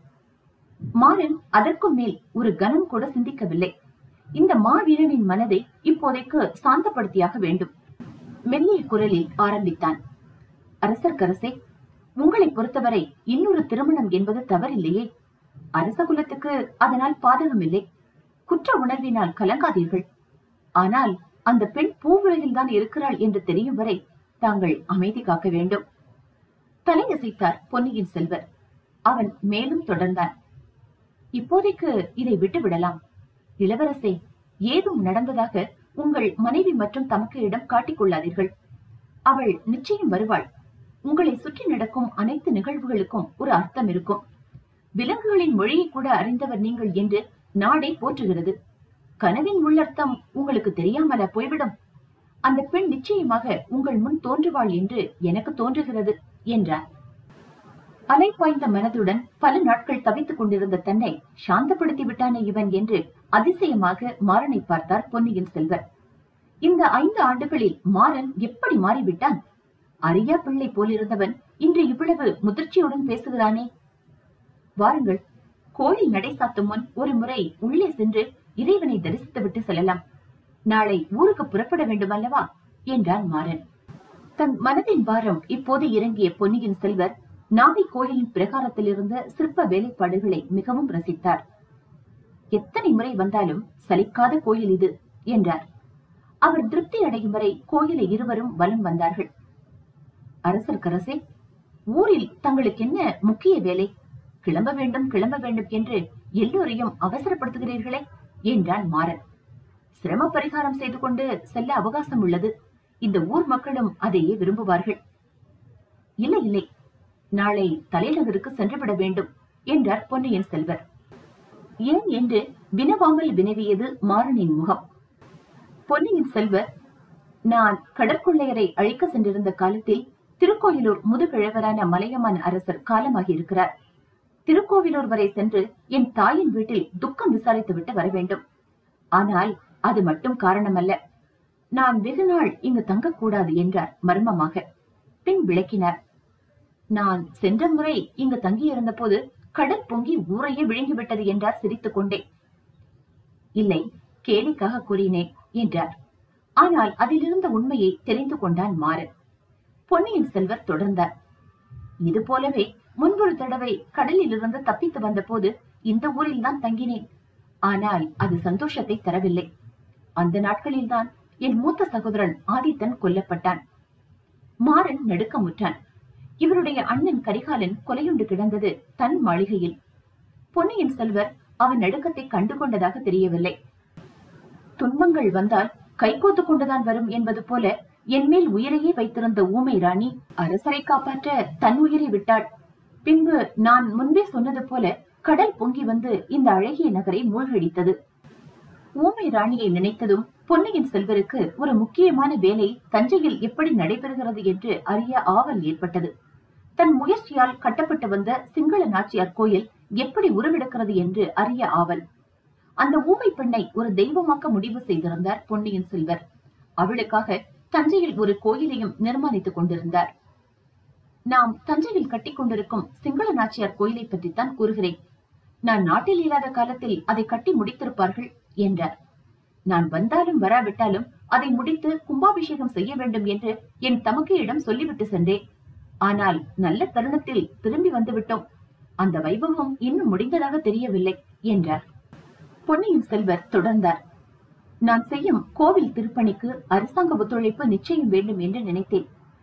மாறன் அதற்கும் மேல் ஒரு கணம் கூட சிந்திக்கவில்லை இந்த மாவீரனின் மனதை இப்போதைக்கு சாந்தப்படுத்தியாக வேண்டும் மெல்லிய குரலில் ஆரம்பித்தான் அரசர்க்கரசே உங்களை பொறுத்தவரை இன்னொரு திருமணம் என்பது தவறில்லையே அரச குலத்துக்கு அதனால் பாதகமில்லை குற்ற உணர்வினால் கலங்காதீர்கள் ஆனால் அந்த பெண் பூவுலகில் தான் இருக்கிறாள் என்று தெரியும் வரை தாங்கள் அமைதி காக்க வேண்டும் தலையசைத்தார் பொன்னியின் செல்வர் அவன் மேலும் தொடர்ந்தான் இப்போதைக்கு இதை விட்டு விடலாம் இளவரசே ஏதும் நடந்ததாக உங்கள் மனைவி மற்றும் தமக்கையிடம் காட்டிக் கொள்ளாதீர்கள் அவள் நிச்சயம் வருவாள் உங்களை சுற்றி நடக்கும் அனைத்து நிகழ்வுகளுக்கும் ஒரு அர்த்தம் இருக்கும் விலங்குகளின் மொழியை கூட அறிந்தவர் நீங்கள் என்று நாடே போற்றுகிறது கனவின் உள்ளர்த்தம் உங்களுக்கு தெரியாமல போய்விடும் அந்த பெண் நிச்சயமாக உங்கள் முன் தோன்றுவாள் என்று எனக்கு தோன்றுகிறது என்றார் அலைப்பாய்ந்த மனதுடன் பல நாட்கள் தவித்துக் கொண்டிருந்த தன்னை சாந்தப்படுத்தி விட்டானே இவன் என்று அதிசயமாக மாறனை பார்த்தார் பொன்னியின் செல்வர் இந்த ஐந்து ஆண்டுகளில் மாறன் எப்படி மாறிவிட்டான் அரியா பிள்ளை போலிருந்தவன் இன்று இவ்வளவு முதிர்ச்சியுடன் பேசுகிறானே வாருங்கள் கோயில் நடை சாத்தும் முன் ஒரு முறை உள்ளே சென்று இறைவனை தரிசித்துவிட்டு செல்லலாம் நாளை ஊருக்கு புறப்பட வேண்டும் அல்லவா என்றான் மாறன் தன் மனதின் பாரம் இப்போது இறங்கிய பொன்னியின் செல்வர் நாகை கோயிலின் பிரகாரத்தில் இருந்த சிற்ப வேலைப்பாடுகளை மிகவும் ரசித்தார் எத்தனை முறை வந்தாலும் சலிக்காத கோயில் இது என்றார் அவர் திருப்தி அடையும் வரை கோயிலை இருவரும் வலம் வந்தார்கள் அரசர்க்கரசே ஊரில் தங்களுக்கு என்ன முக்கிய வேலை கிளம்ப வேண்டும் கிளம்ப வேண்டும் என்று எல்லோரையும் அவசரப்படுத்துகிறீர்களே என்றான் மாறன் சிரம பரிகாரம் செய்து கொண்டு செல்ல அவகாசம் உள்ளது இந்த ஊர் மக்களும் அதையே விரும்புவார்கள் இல்லை இல்லை நாளை தலைநகருக்கு சென்றுவிட வேண்டும் என்றார் பொன்னியின் செல்வர் ஏன் என்று வினவாமல் வினவியது மாறனின் முகம் பொன்னியின் செல்வர் நான் கடற்கொள்ளையரை அழிக்க சென்றிருந்த காலத்தில் திருக்கோயிலூர் முதுகிழவரான மலையமான் அரசர் காலமாகி இருக்கிறார் திருக்கோவிலூர் வரை சென்று என் தாயின் வீட்டில் துக்கம் விசாரித்துவிட்டு வர வேண்டும் ஆனால் அது மட்டும் காரணமல்ல நான் வெகு நாள் இங்கு தங்கக்கூடாது என்றார் மர்மமாக பின் விளக்கினார் நான் சென்ற முறை இங்கு தங்கியிருந்த போது கடல் பொங்கி ஊரையே விழுங்கிவிட்டது என்றார் சிரித்துக் கொண்டே இல்லை கேலிக்காக கூறினேன் என்றார் ஆனால் அதிலிருந்த உண்மையை தெரிந்து கொண்டான் மாறன் பொன்னியின் செல்வர் தொடர்ந்தார் இது போலவே முன்பொரு தடவை கடலில் இருந்து தப்பித்து வந்த போது இந்த ஊரில் தான் தங்கினேன் ஆனால் அது சந்தோஷத்தை தரவில்லை அந்த நாட்களில்தான் என் மூத்த சகோதரன் ஆதித்தன் கொல்லப்பட்டான் மாறன் நடுக்கமுற்றான் இவருடைய அண்ணன் கரிகாலன் கொலையுண்டு கிடந்தது தன் மாளிகையில் பொன்னியின் செல்வர் அவன் நடுக்கத்தை கண்டுகொண்டதாக தெரியவில்லை துன்பங்கள் வந்தால் கைகோத்து கொண்டுதான் வரும் என்பது போல என் மேல் உயிரையே வைத்திருந்த ஊமை ராணி அரசரை காப்பாற்ற தன் உயிரை விட்டாள் பின்பு நான் முன்பே சொன்னது போல கடல் பொங்கி வந்து இந்த அழகிய நகரை மூழ்கடித்தது ஊமை ராணியை நினைத்ததும் பொன்னியின் செல்வருக்கு ஒரு முக்கியமான வேலை தஞ்சையில் எப்படி நடைபெறுகிறது என்று அறிய ஆவல் ஏற்பட்டது தன் முயற்சியால் கட்டப்பட்டு வந்த சிங்கள நாச்சியார் கோயில் எப்படி உருவெடுக்கிறது என்று அறிய ஆவல் அந்த ஊமை பெண்ணை ஒரு தெய்வமாக்க முடிவு செய்திருந்தார் பொன்னியின் செல்வர் அவளுக்காக தஞ்சையில் ஒரு கோயிலையும் நிர்மாணித்துக் கொண்டிருந்தார் நாம் தஞ்சையில் கட்டிக் கொண்டிருக்கும் சிங்கள நாச்சியார் கோயிலை பற்றித்தான் கூறுகிறேன் நான் நாட்டில் இல்லாத காலத்தில் அதை கட்டி முடித்திருப்பார்கள் என்றார் நான் வந்தாலும் வராவிட்டாலும் அதை முடித்து கும்பாபிஷேகம் செய்ய வேண்டும் என்று என் தமக்கையிடம் சொல்லிவிட்டு சென்றேன் ஆனால் நல்ல தருணத்தில் திரும்பி வந்து விட்டோம் அந்த வைபவம் இன்னும் முடிந்ததாக தெரியவில்லை என்றார் பொன்னியின் செல்வர் தொடர்ந்தார் நான் செய்யும் கோவில் திருப்பணிக்கு அரசாங்க ஒத்துழைப்பு நிச்சயம் வேண்டும் என்று நினைத்தேன்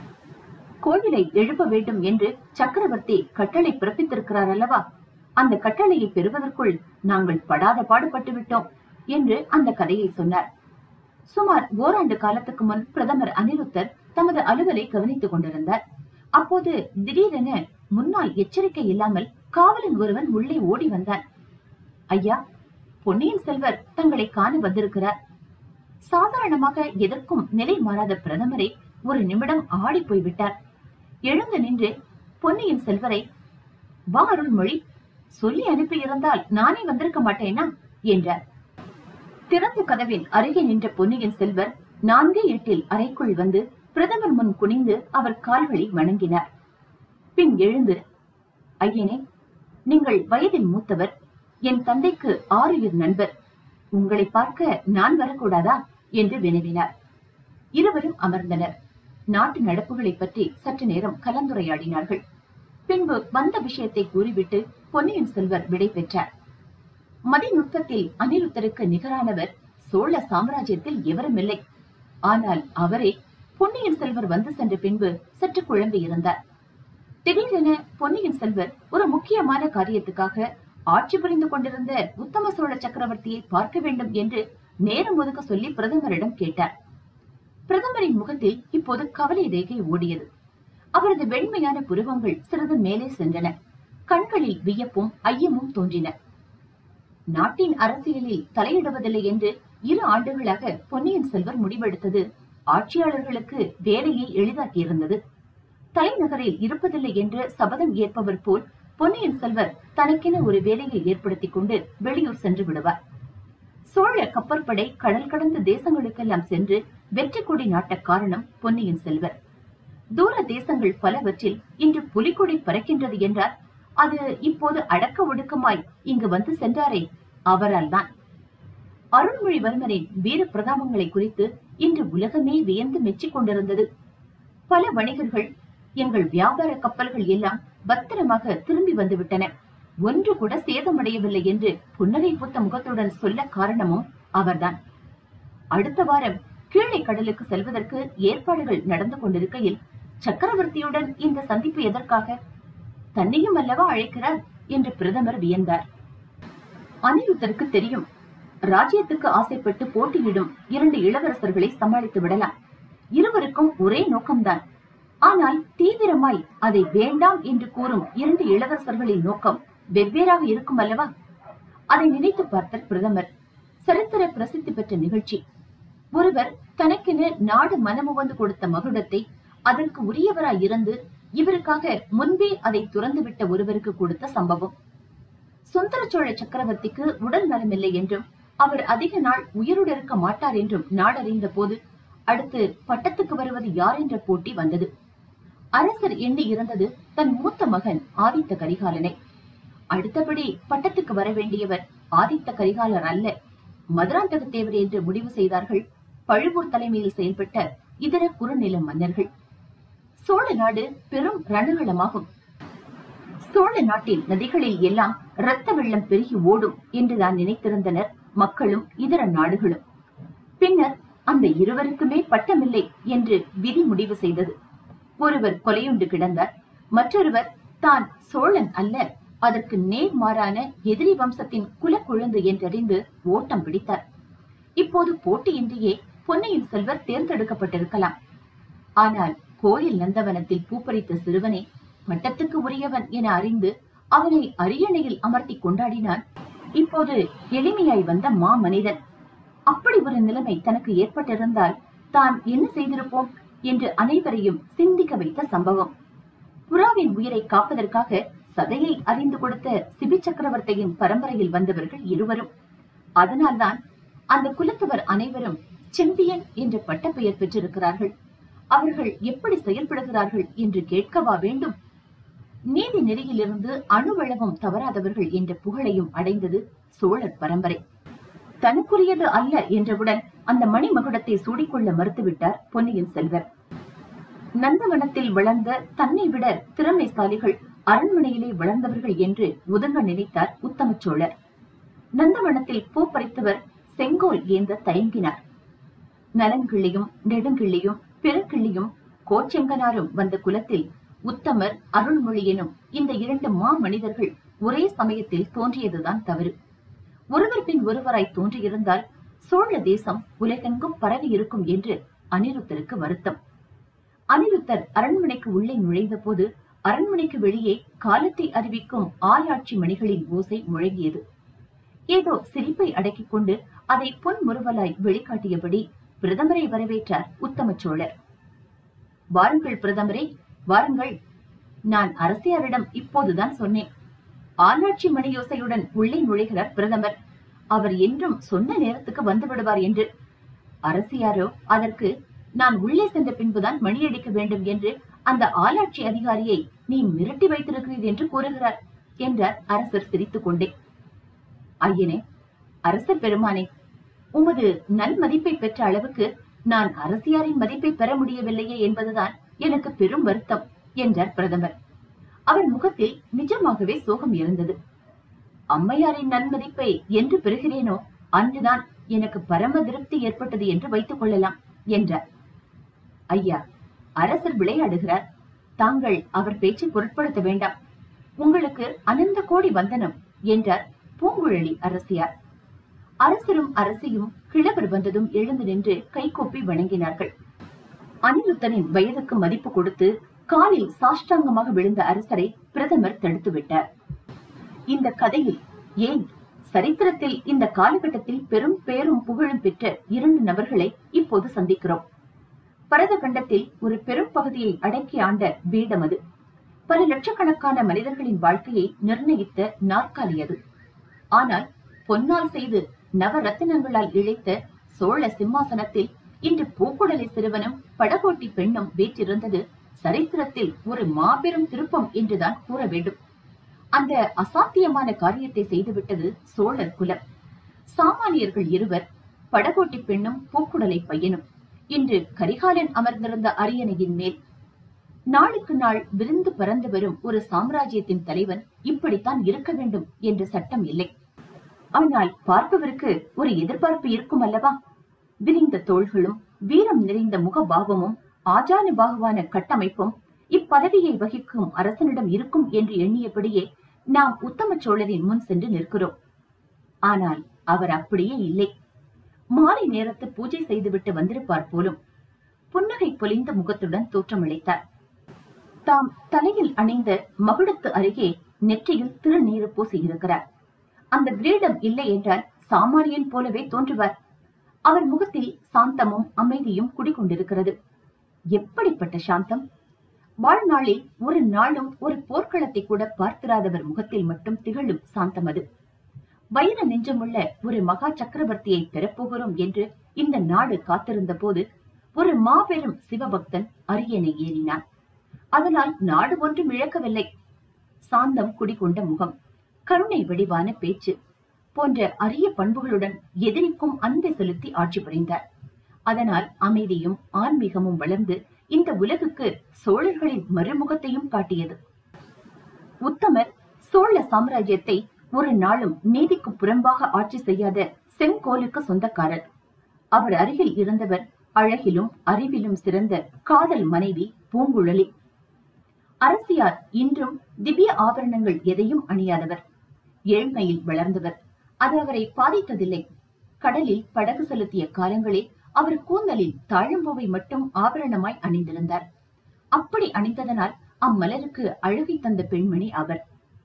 கோவிலை எழுப்ப வேண்டும் என்று சக்கரவர்த்தி கட்டளை பிறப்பித்திருக்கிறார் அல்லவா அந்த கட்டளையை பெறுவதற்குள் நாங்கள் படாத பாடுபட்டு விட்டோம் என்று அந்த கதையை சொன்னார் சுமார் ஓராண்டு காலத்துக்கு முன் பிரதமர் அனிருத்தர் தமது அலுவலை கவனித்துக் கொண்டிருந்தார் அப்போது திடீரென முன்னால் எச்சரிக்கை இல்லாமல் காவலன் ஒருவன் உள்ளே ஓடி வந்தான் ஐயா பொன்னியின் செல்வர் தங்களை காண வந்திருக்கிறார் சாதாரணமாக எதற்கும் நிலை மாறாத பிரதமரை ஒரு நிமிடம் ஆடி போய்விட்டார் எழுந்து நின்று பொன்னியின் செல்வரை வா அருள்மொழி சொல்லி அனுப்பியிருந்தால் நானே வந்திருக்க மாட்டேனா என்றார் திறந்த கதவின் அருகே நின்ற பொன்னியின் செல்வர் நான்கே எட்டில் அறைக்குள் வந்து பிரதமர் முன் குனிந்து அவர் கால்களை வணங்கினார் பின் எழுந்து ஐயனே நீங்கள் வயதில் மூத்தவர் என் தந்தைக்கு ஆறுயிர் நண்பர் உங்களை பார்க்க நான் வரக்கூடாதா என்று வினவினார் இருவரும் அமர்ந்தனர் நாட்டு நடப்புகளை பற்றி சற்று நேரம் கலந்துரையாடினார்கள் பின்பு வந்த விஷயத்தை கூறிவிட்டு பொன்னியின் செல்வர் விடை பெற்றார் மதிநுட்பத்தில் அனிருத்தருக்கு நிகரானவர் சோழ சாம்ராஜ்யத்தில் எவருமில்லை ஆனால் அவரே பொன்னியின் செல்வர் வந்து சென்ற பின்பு சற்று குழம்பி இருந்தார் திடீரென பொன்னியின் செல்வர் ஒரு முக்கியமான காரியத்துக்காக ஆட்சி புரிந்து கொண்டிருந்த உத்தம சோழ சக்கரவர்த்தியை பார்க்க வேண்டும் என்று நேரம் ஒதுக்க சொல்லி பிரதமரிடம் கேட்டார் பிரதமரின் முகத்தில் இப்போது கவலை ரேகை ஓடியது அவரது வெண்மையான புருவங்கள் சிறிது மேலே சென்றன கண்களில் வியப்பும் ஐயமும் தோன்றின நாட்டின் அரசியலில் தலையிடுவதில்லை என்று இரு ஆண்டுகளாக பொன்னியின் செல்வர் முடிவெடுத்தது ஆட்சியாளர்களுக்கு வேலையை எளிதாக்கியிருந்தது தலைநகரில் இருப்பதில்லை என்று சபதம் ஏற்பவர் போல் பொன்னியின் செல்வர் தனக்கென ஒரு வேலையை ஏற்படுத்திக் கொண்டு வெளியூர் சென்று விடுவார் சோழ கப்பற்படை கடல் கடந்த தேசங்களுக்கெல்லாம் சென்று வெற்றி கொடி நாட்ட காரணம் பொன்னியின் செல்வர் தூர தேசங்கள் பலவற்றில் இன்று புலிகொடி பறக்கின்றது என்றால் அது இப்போது அடக்க ஒடுக்கமாய் இங்கு வந்து சென்றாரே அவரால் தான் அருள்மொழிவர்மரின் வீர பிரதாபங்களை குறித்து இன்று உலகமே வியந்து மெச்சிக் கொண்டிருந்தது பல வணிகர்கள் எங்கள் வியாபார கப்பல்கள் எல்லாம் பத்திரமாக திரும்பி வந்து விட்டன ஒன்று கூட சேதமடையவில்லை என்று புன்னகை பூத்த முகத்துடன் சொல்ல காரணமும் அவர்தான் அடுத்த வாரம் கீழே கடலுக்கு செல்வதற்கு ஏற்பாடுகள் நடந்து கொண்டிருக்கையில் சக்கரவர்த்தியுடன் இந்த சந்திப்பு எதற்காக தன்னையும் அல்லவா அழைக்கிறார் என்று பிரதமர் வியந்தார் அனிருத்தருக்கு தெரியும் ராஜ்யத்துக்கு ஆசைப்பட்டு போட்டியிடும் இரண்டு இளவரசர்களை சமாளித்து விடலாம் இருவருக்கும் ஒரே நோக்கம்தான் ஆனால் தீவிரமாய் அதை வேண்டாம் என்று கூறும் இரண்டு இளவரசர்களின் நோக்கம் வெவ்வேறாக இருக்கும் அல்லவா அதை நினைத்து பார்த்தார் பிரதமர் சரித்திர பிரசித்தி பெற்ற நிகழ்ச்சி ஒருவர் தனக்கென நாடு மனமு வந்து கொடுத்த மகுடத்தை அதற்கு உரியவராய் இருந்து இவருக்காக முன்பே அதை துறந்துவிட்ட ஒருவருக்கு கொடுத்த சம்பவம் சுந்தர சோழ சக்கரவர்த்திக்கு உடல் நலமில்லை என்றும் அவர் அதிக நாள் உயிருடன் இருக்க மாட்டார் என்றும் நாடறிந்த போது அடுத்து பட்டத்துக்கு வருவது யார் என்ற போட்டி வந்தது அரசர் எண்ணி இருந்தது தன் மூத்த மகன் ஆதித்த கரிகாலனை அடுத்தபடி பட்டத்துக்கு வர வேண்டியவர் ஆதித்த கரிகாலர் அல்ல மதுராந்தக தேவர் என்று முடிவு செய்தார்கள் பழுவூர் தலைமையில் செயல்பட்ட இதர குறுநில மன்னர்கள் சோழ நாடு பெரும் ரணகளமாகும் சோழ நாட்டின் நதிகளில் எல்லாம் இரத்த வெள்ளம் பெருகி ஓடும் என்றுதான் நினைத்திருந்தனர் மக்களும் இதர நாடுகளும் பின்னர் அந்த இருவருக்குமே பட்டமில்லை என்று விதி முடிவு செய்தது ஒருவர் கொலையுண்டு கிடந்தார் மற்றொருவர் தான் சோழன் அல்ல அதற்கு நேர்மாறான எதிரி வம்சத்தின் குலக்குழந்து என்றறிந்து ஓட்டம் பிடித்தார் இப்போது போட்டியின்றியே பொன்னியின் செல்வர் தேர்ந்தெடுக்கப்பட்டிருக்கலாம் ஆனால் கோயில் நந்தவனத்தில் பூப்பறித்த சிறுவனை பட்டத்துக்கு உரியவன் என அறிந்து அவனை அரியணையில் அமர்த்தி கொண்டாடினான் இப்போது எளிமையாய் வந்த மா மனிதன் அப்படி ஒரு நிலைமை தனக்கு ஏற்பட்டிருந்தால் தான் என்ன செய்திருப்போம் என்று அனைவரையும் சிந்திக்க வைத்த சம்பவம் புறாவின் உயிரை காப்பதற்காக சதையை அறிந்து கொடுத்த சிபி சக்கரவர்த்தியின் பரம்பரையில் வந்தவர்கள் இருவரும் அதனால்தான் அந்த குலத்தவர் அனைவரும் செம்பியன் என்ற பட்டப்பெயர் பெற்றிருக்கிறார்கள் அவர்கள் எப்படி செயல்படுகிறார்கள் என்று கேட்கவா வேண்டும் நீதி நெறியிலிருந்து அணுவளவும் தவறாதவர்கள் என்ற புகழையும் அடைந்தது சோழர் பரம்பரை தனக்குரியது அல்ல என்றவுடன் அந்த மணிமகுடத்தை சூடிக்கொள்ள மறுத்துவிட்டார் பொன்னியின் செல்வர் நந்தவனத்தில் வளர்ந்த தன்னை விட திறமைசாலிகள் அரண்மனையிலே வளர்ந்தவர்கள் என்று ஒதுங்க நினைத்தார் உத்தம சோழர் நந்தவனத்தில் பூ பறித்தவர் செங்கோல் ஏந்த தயங்கினார் நலங்கிள்ளியும் நெடுங்கிள்ளியும் பெருக்கிள்ளியும் கோச்செங்கனாரும் வந்த குலத்தில் உத்தமர் அருள்மொழி எனும் இந்த இரண்டு மா மனிதர்கள் ஒரே சமயத்தில் தோன்றியதுதான் தவறு ஒருவர் பின் ஒருவராய் தோன்றியிருந்தால் சோழ தேசம் உலகெங்கும் பரவி இருக்கும் என்று அனிருத்தருக்கு வருத்தம் அனிருத்தர் அரண்மனைக்கு உள்ளே நுழைந்த போது அரண்மனைக்கு வெளியே காலத்தை அறிவிக்கும் ஆளாட்சி மணிகளின் ஓசை முழங்கியது ஏதோ சிரிப்பை அடக்கிக் கொண்டு அதை பொன் முறுவலாய் வெளிக்காட்டியபடி பிரதமரை வரவேற்றார் உத்தம சோழர் வாருங்கள் பிரதமரே வாருங்கள் நான் அரசியாரிடம் இப்போதுதான் சொன்னேன் ஆளாட்சி மணியோசையுடன் உள்ளே நுழைகிறார் பிரதமர் அவர் என்றும் சொன்ன நேரத்துக்கு வந்து விடுவார் என்று அரசியாரோ அதற்கு நான் உள்ளே சென்ற பின்புதான் மணியடிக்க வேண்டும் என்று அந்த ஆளாட்சி அதிகாரியை நீ மிரட்டி வைத்திருக்கிறீர் என்று கூறுகிறார் என்றார் அரசர் சிரித்துக் கொண்டே ஐயனே அரசர் பெருமானே உமது நல் மதிப்பை பெற்ற அளவுக்கு நான் அரசியாரின் மதிப்பை பெற முடியவில்லையே என்பதுதான் எனக்கு பெரும் வருத்தம் என்றார் பிரதமர் அவர் முகத்தில் நிஜமாகவே சோகம் இருந்தது அம்மையாரின் நன்மதிப்பை என்று பெறுகிறேனோ அன்றுதான் எனக்கு பரம திருப்தி ஏற்பட்டது என்று வைத்துக் கொள்ளலாம் என்றார் ஐயா அரசர் விளையாடுகிறார் தாங்கள் அவர் பேச்சை பொருட்படுத்த வேண்டாம் உங்களுக்கு அனந்த கோடி வந்தனம் என்றார் பூங்குழலி அரசியார் அரசரும் அரசியும் கிழவர் வந்ததும் எழுந்து நின்று கைகூப்பி வணங்கினார்கள் அனிருத்தனின் வயதுக்கு மதிப்பு கொடுத்து காலில் சாஷ்டாங்கமாக விழுந்த அரசரை பிரதமர் தடுத்து விட்டார் இந்த கதையில் ஏன் சரித்திரத்தில் இந்த காலகட்டத்தில் பெரும் பேரும் புகழும் பெற்ற இரண்டு நபர்களை இப்போது சந்திக்கிறோம் பரத கண்டத்தில் ஒரு பெரும் பகுதியை அடக்கி ஆண்ட பீடம் அது பல லட்சக்கணக்கான மனிதர்களின் வாழ்க்கையை நிர்ணயித்த நாற்காலி அது ஆனால் பொன்னால் செய்து நவரத்தினங்களால் இழைத்த சோழ சிம்மாசனத்தில் இன்று பூக்குடலை சிறுவனும் படகோட்டி பெண்ணும் வீற்றிருந்தது சரித்திரத்தில் ஒரு மாபெரும் திருப்பம் என்றுதான் கூற வேண்டும் அந்த அசாத்தியமான காரியத்தை செய்துவிட்டது சோழர் குலம் சாமானியர்கள் இருவர் படகோட்டி பெண்ணும் பூக்குடலை பையனும் இன்று கரிகாலன் அமர்ந்திருந்த அரியணையின் மேல் நாளுக்கு நாள் விருந்து பறந்து வரும் ஒரு சாம்ராஜ்யத்தின் தலைவன் இப்படித்தான் இருக்க வேண்டும் என்ற சட்டம் இல்லை ஆனால் பார்ப்பவருக்கு ஒரு எதிர்பார்ப்பு இருக்கும் அல்லவா விரிந்த தோள்களும் வீரம் நிறைந்த முகபாவமும் ஆஜானுபாகுவான கட்டமைப்பும் இப்பதவியை வகிக்கும் அரசனிடம் இருக்கும் என்று எண்ணியபடியே நாம் உத்தம சோழரின் முன் சென்று நிற்கிறோம் ஆனால் அவர் அப்படியே இல்லை மாலை நேரத்து பூஜை செய்துவிட்டு வந்திருப்பார் போலும் புன்னகை பொலிந்த முகத்துடன் தோற்றமளித்தார் தாம் தலையில் அணிந்த மகுடத்து அருகே நெற்றியில் திருநீறு பூசி இருக்கிறார் அந்த கிரீடம் இல்லை என்றால் சாமானியன் போலவே தோன்றுவார் அவர் முகத்தில் சாந்தமும் அமைதியும் குடிகொண்டிருக்கிறது எப்படிப்பட்ட சாந்தம் வாழ்நாளில் ஒரு நாளும் ஒரு போர்க்களத்தை கூட பார்த்திராதவர் முகத்தில் மட்டும் திகழும் சாந்தம் அது வைர நெஞ்சமுள்ள ஒரு மகா சக்கரவர்த்தியை பெறப்போகிறோம் என்று இந்த நாடு காத்திருந்த போது ஒரு மாபெரும் சிவபக்தன் அரியணை ஏறினான் அதனால் நாடு ஒன்றும் இழக்கவில்லை சாந்தம் குடிகொண்ட முகம் கருணை வடிவான பேச்சு போன்ற அரிய பண்புகளுடன் எதிரிக்கும் அன்பை செலுத்தி ஆட்சி புரிந்தார் அதனால் அமைதியும் ஆன்மீகமும் வளர்ந்து இந்த உலகுக்கு சோழர்களின் மறுமுகத்தையும் காட்டியது உத்தமர் சோழ சாம்ராஜ்யத்தை ஒரு நாளும் நீதிக்கு புறம்பாக ஆட்சி செய்யாத செங்கோலுக்கு சொந்தக்காரர் அவர் அருகில் இருந்தவர் அழகிலும் அறிவிலும் சிறந்த காதல் மனைவி பூங்குழலி அரசியார் இன்றும் திவ்ய ஆபரணங்கள் எதையும் அணியாதவர் ஏழ்மையில் வளர்ந்தவர் அது அவரை பாதித்ததில்லை கடலில் படகு செலுத்திய காலங்களில் அவர் கூந்தலில் தாழம்பூவை மட்டும் ஆபரணமாய் அணிந்திருந்தார் அப்படி அணிந்ததனால் அம்மலருக்கு அழகை தந்த பெண்மணி அவர்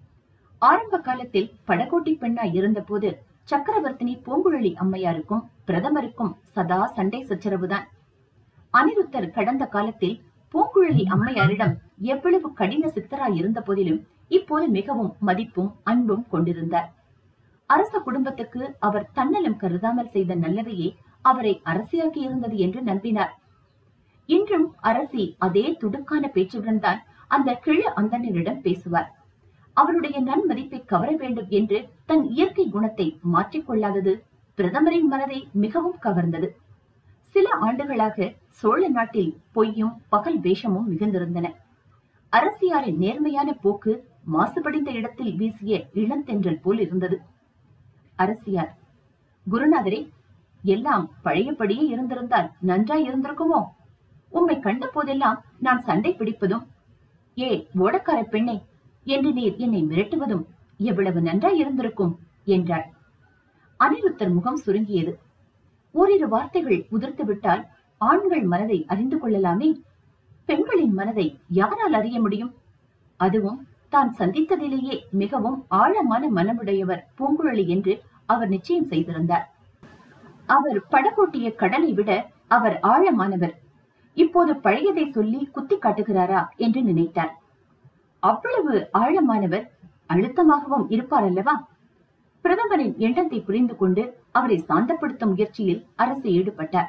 ஆரம்ப காலத்தில் படகோட்டி பெண்ணாய் இருந்தபோது சக்கரவர்த்தினி பூங்குழலி அம்மையாருக்கும் பிரதமருக்கும் சதா சண்டை சச்சரவுதான் அனிருத்தர் கடந்த காலத்தில் பூங்குழலி அம்மையாரிடம் எவ்வளவு கடின சித்தராய் இருந்த போதிலும் இப்போது மிகவும் மதிப்பும் அன்பும் கொண்டிருந்தார் அரச குடும்பத்துக்கு அவர் தன்னலம் கருதாமல் செய்த நல்லவையே அவரை அரசியாக்கி இருந்தது என்று நம்பினார் இன்றும் அரசி அதே துடுக்கான பேச்சுடன் தான் அந்த கிழ அந்தணரிடம் பேசுவார் அவருடைய நன்மதிப்பை கவர வேண்டும் என்று தன் இயற்கை குணத்தை மாற்றிக்கொள்ளாதது பிரதமரின் மனதை மிகவும் கவர்ந்தது சில ஆண்டுகளாக சோழ நாட்டில் பொய்யும் பகல் வேஷமும் மிகுந்திருந்தன அரசியாரின் நேர்மையான போக்கு மாசுபடிந்த இடத்தில் வீசிய இளந்தென்றல் போல் இருந்தது அரசியார் குருநாதரே எல்லாம் பழையபடியே இருந்திருந்தால் நன்றாய் இருந்திருக்குமோ உம்மை கண்ட போதெல்லாம் நான் சண்டை பிடிப்பதும் ஏ ஓடக்கார பெண்ணே என்று நீர் என்னை மிரட்டுவதும் எவ்வளவு நன்றாய் இருந்திருக்கும் என்றாள் அனிருத்தர் முகம் சுருங்கியது ஓரிரு வார்த்தைகள் உதிர்த்து விட்டால் ஆண்கள் மனதை அறிந்து கொள்ளலாமே பெண்களின் மனதை யாரால் அறிய முடியும் அதுவும் தான் சந்தித்ததிலேயே மிகவும் ஆழமான மனமுடையவர் பூங்குழலி என்று அவர் நிச்சயம் செய்திருந்தார் அவர் படகோட்டிய கடலை விட அவர் ஆழமானவர் இப்போது பழையதை சொல்லி குத்தி காட்டுகிறாரா என்று நினைத்தார் அவ்வளவு ஆழமானவர் அழுத்தமாகவும் இருப்பார் அல்லவா பிரதமரின் எண்ணத்தை புரிந்து கொண்டு அவரை சாந்தப்படுத்தும் முயற்சியில் அரசு ஈடுபட்டார்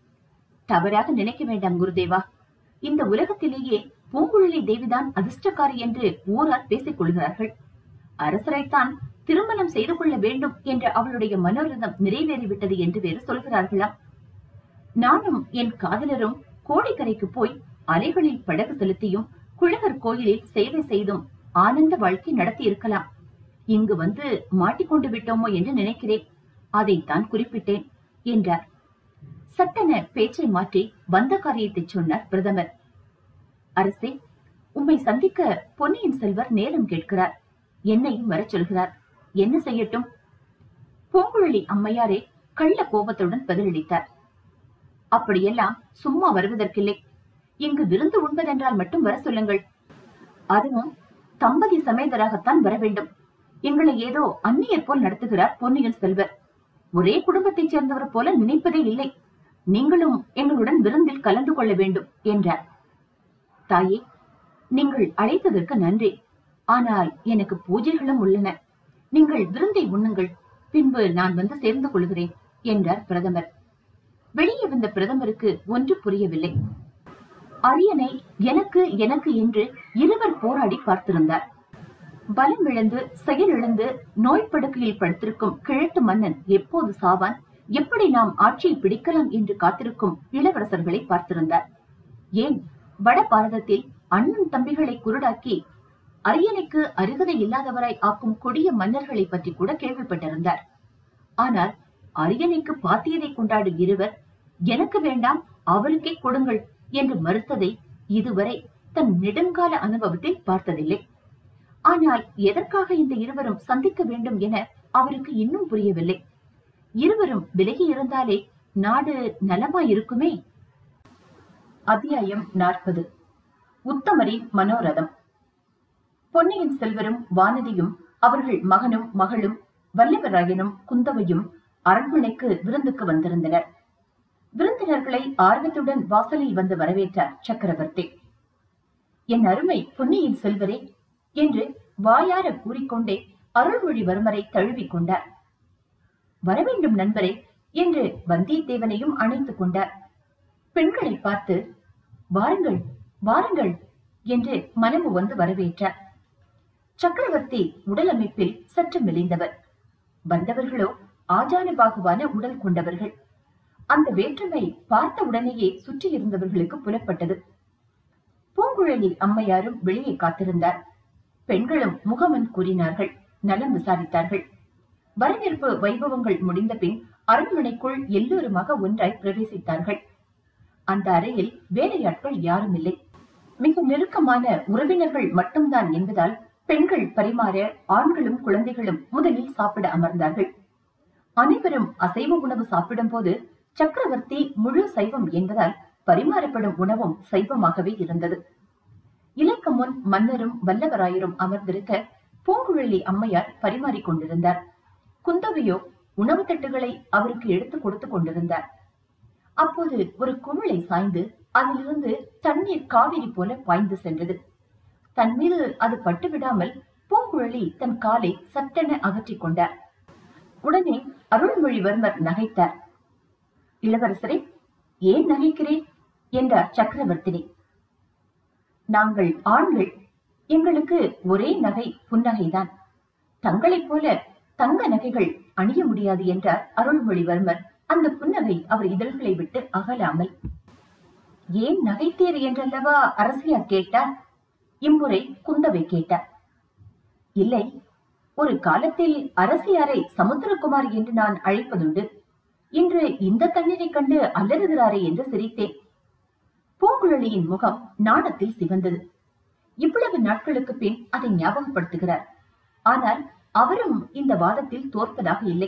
தவறாக நினைக்க வேண்டாம் குருதேவா இந்த உலகத்திலேயே பூங்குழலி தேவிதான் அதிர்ஷ்டக்காரி என்று ஊரார் பேசிக் கொள்கிறார்கள் அரசரைத்தான் திருமணம் செய்து கொள்ள வேண்டும் என்ற அவளுடைய மனோரதம் நிறைவேறிவிட்டது என்று வேறு சொல்கிறார்களாம் நானும் என் காதலரும் கோடிக்கரைக்கு போய் அலைகளில் படகு செலுத்தியும் குழகர் கோயிலில் சேவை செய்தும் ஆனந்த வாழ்க்கை நடத்தி இருக்கலாம் இங்கு வந்து மாட்டிக்கொண்டு விட்டோமோ என்று நினைக்கிறேன் அதைத்தான் குறிப்பிட்டேன் என்றார் சட்டென பேச்சை மாற்றி வந்த காரியத்தை சொன்னார் பிரதமர் அரசே உம்மை சந்திக்க பொன்னியின் செல்வர் நேரம் கேட்கிறார் என்னையும் வரச் சொல்கிறார் என்ன செய்யட்டும் பூங்குழலி அம்மையாரே கள்ள கோபத்துடன் பதிலளித்தார் அப்படியெல்லாம் சும்மா வருவதற்கில்லை இங்கு விருந்து உண்பதென்றால் மட்டும் வர சொல்லுங்கள் அதுவும் தம்பதி சமேதராகத்தான் வர வேண்டும் எங்களை ஏதோ அந்நியர் போல் நடத்துகிறார் பொன்னியின் செல்வர் ஒரே குடும்பத்தைச் சேர்ந்தவர் போல நினைப்பதே இல்லை நீங்களும் எங்களுடன் விருந்தில் கலந்து கொள்ள வேண்டும் என்றார் தாயே நீங்கள் அழைத்ததற்கு நன்றி ஆனால் எனக்கு பூஜைகளும் உள்ளன நீங்கள் விருந்தை உண்ணுங்கள் பின்பு நான் வந்து சேர்ந்து கொள்கிறேன் என்றார் பிரதமர் வெளியே வந்த பிரதமருக்கு ஒன்று புரியவில்லை அரியணை எனக்கு எனக்கு என்று இருவர் போராடி பார்த்திருந்தார் பலம் இழந்து செயலிழந்து நோய் படுக்கையில் படுத்திருக்கும் கிழட்டு மன்னன் எப்போது சாவான் எப்படி நாம் ஆட்சியை பிடிக்கலாம் என்று காத்திருக்கும் இளவரசர்களை பார்த்திருந்தார் ஏன் வட பாரதத்தில் அண்ணன் தம்பிகளை குருடாக்கி அரியணைக்கு அருகதை இல்லாதவராய் ஆக்கும் கொடிய மன்னர்களை பற்றி கூட கேள்விப்பட்டிருந்தார் ஆனால் அரியணைக்கு பாத்தியதை கொண்டாடும் இருவர் எனக்கு வேண்டாம் அவருக்கே கொடுங்கள் என்று மறுத்ததை இதுவரை தன் நெடுங்கால அனுபவத்தில் பார்த்ததில்லை ஆனால் எதற்காக இந்த இருவரும் சந்திக்க வேண்டும் என அவருக்கு இன்னும் புரியவில்லை இருவரும் விலகி இருந்தாலே நாடு நலமாய் இருக்குமே அத்தியாயம் நாற்பது உத்தமரின் மனோரதம் பொன்னியின் செல்வரும் வானதியும் அவர்கள் மகனும் மகளும் வல்லவராயனும் குந்தவையும் அரண்மனைக்கு விருந்துக்கு வந்திருந்தனர் விருந்தினர்களை ஆர்வத்துடன் வாசலில் வந்து வரவேற்றார் சக்கரவர்த்தி என் அருமை பொன்னியின் செல்வரே என்று வாயார கூறிக்கொண்டே அருள்மொழிவர்மரை தழுவிக் கொண்டார் வரவேண்டும் நண்பரே என்று வந்தியத்தேவனையும் அணைத்துக் கொண்டார் பெண்களை பார்த்து வாருங்கள் வாருங்கள் என்று மனமு வந்து வரவேற்றார் சக்கரவர்த்தி உடல் அமைப்பில் சற்று மெலிந்தவர் வந்தவர்களோ ஆஜானுபாகுவான உடல் கொண்டவர்கள் அந்த வேற்றுமை பார்த்த உடனேயே சுற்றி இருந்தவர்களுக்கு புலப்பட்டது பூங்குழலி அம்மையாரும் வெளியே காத்திருந்தார் பெண்களும் முகமன் கூறினார்கள் நலம் விசாரித்தார்கள் வரவேற்பு வைபவங்கள் முடிந்த பின் அரண்மனைக்குள் எல்லோருமாக ஒன்றாய் பிரவேசித்தார்கள் அந்த அறையில் வேலையாட்கள் யாரும் இல்லை மிக நெருக்கமான உறவினர்கள் மட்டும்தான் என்பதால் பெண்கள் பரிமாற ஆண்களும் குழந்தைகளும் முதலில் சாப்பிட அமர்ந்தார்கள் அனைவரும் அசைவ உணவு சாப்பிடும் போது சக்கரவர்த்தி முழு சைவம் என்பதால் பரிமாறப்படும் உணவும் சைவமாகவே இருந்தது இலக்கு முன் மன்னரும் வல்லவராயரும் அமர்ந்திருக்க பூங்குழலி அம்மையார் பரிமாறிக் கொண்டிருந்தார் குந்தவையோ உணவு தட்டுகளை அவருக்கு எடுத்து கொடுத்து கொண்டிருந்தார் அப்போது ஒரு குமிழை சாய்ந்து அதிலிருந்து தண்ணீர் காவிரி போல பாய்ந்து சென்றது தன் மீது அது பட்டு விடாமல் பூங்குழலி தன் காலை சட்டென அகற்றிக் கொண்டார் உடனே அருள்மொழிவர்மர் நகைத்தார் இளவரசரே ஏன் நகைக்கிறேன் என்றார் சக்கரவர்த்தினி நாங்கள் ஆண்கள் எங்களுக்கு ஒரே நகை புன்னகைதான் தங்களைப் போல தங்க நகைகள் அணிய முடியாது என்றார் அருள்மொழிவர்மர் அந்த புன்னகை அவர் இதழ்களை விட்டு அகலாமல் ஏன் நகைத்தீர் என்றல்லவா அரசியார் கேட்டார் இம்முறை குந்தவை கேட்டார் இல்லை ஒரு காலத்தில் அரசியாரை சமுத்திரகுமார் என்று நான் அழைப்பதுண்டு இன்று இந்த தண்ணீரை கண்டு அல்லறுகிறாரே என்று சிரித்தேன் பூங்குழலியின் முகம் நாணத்தில் சிவந்தது இவ்வளவு நாட்களுக்கு பின் அதை ஞாபகப்படுத்துகிறார் ஆனால் அவரும் இந்த வாதத்தில் தோற்பதாக இல்லை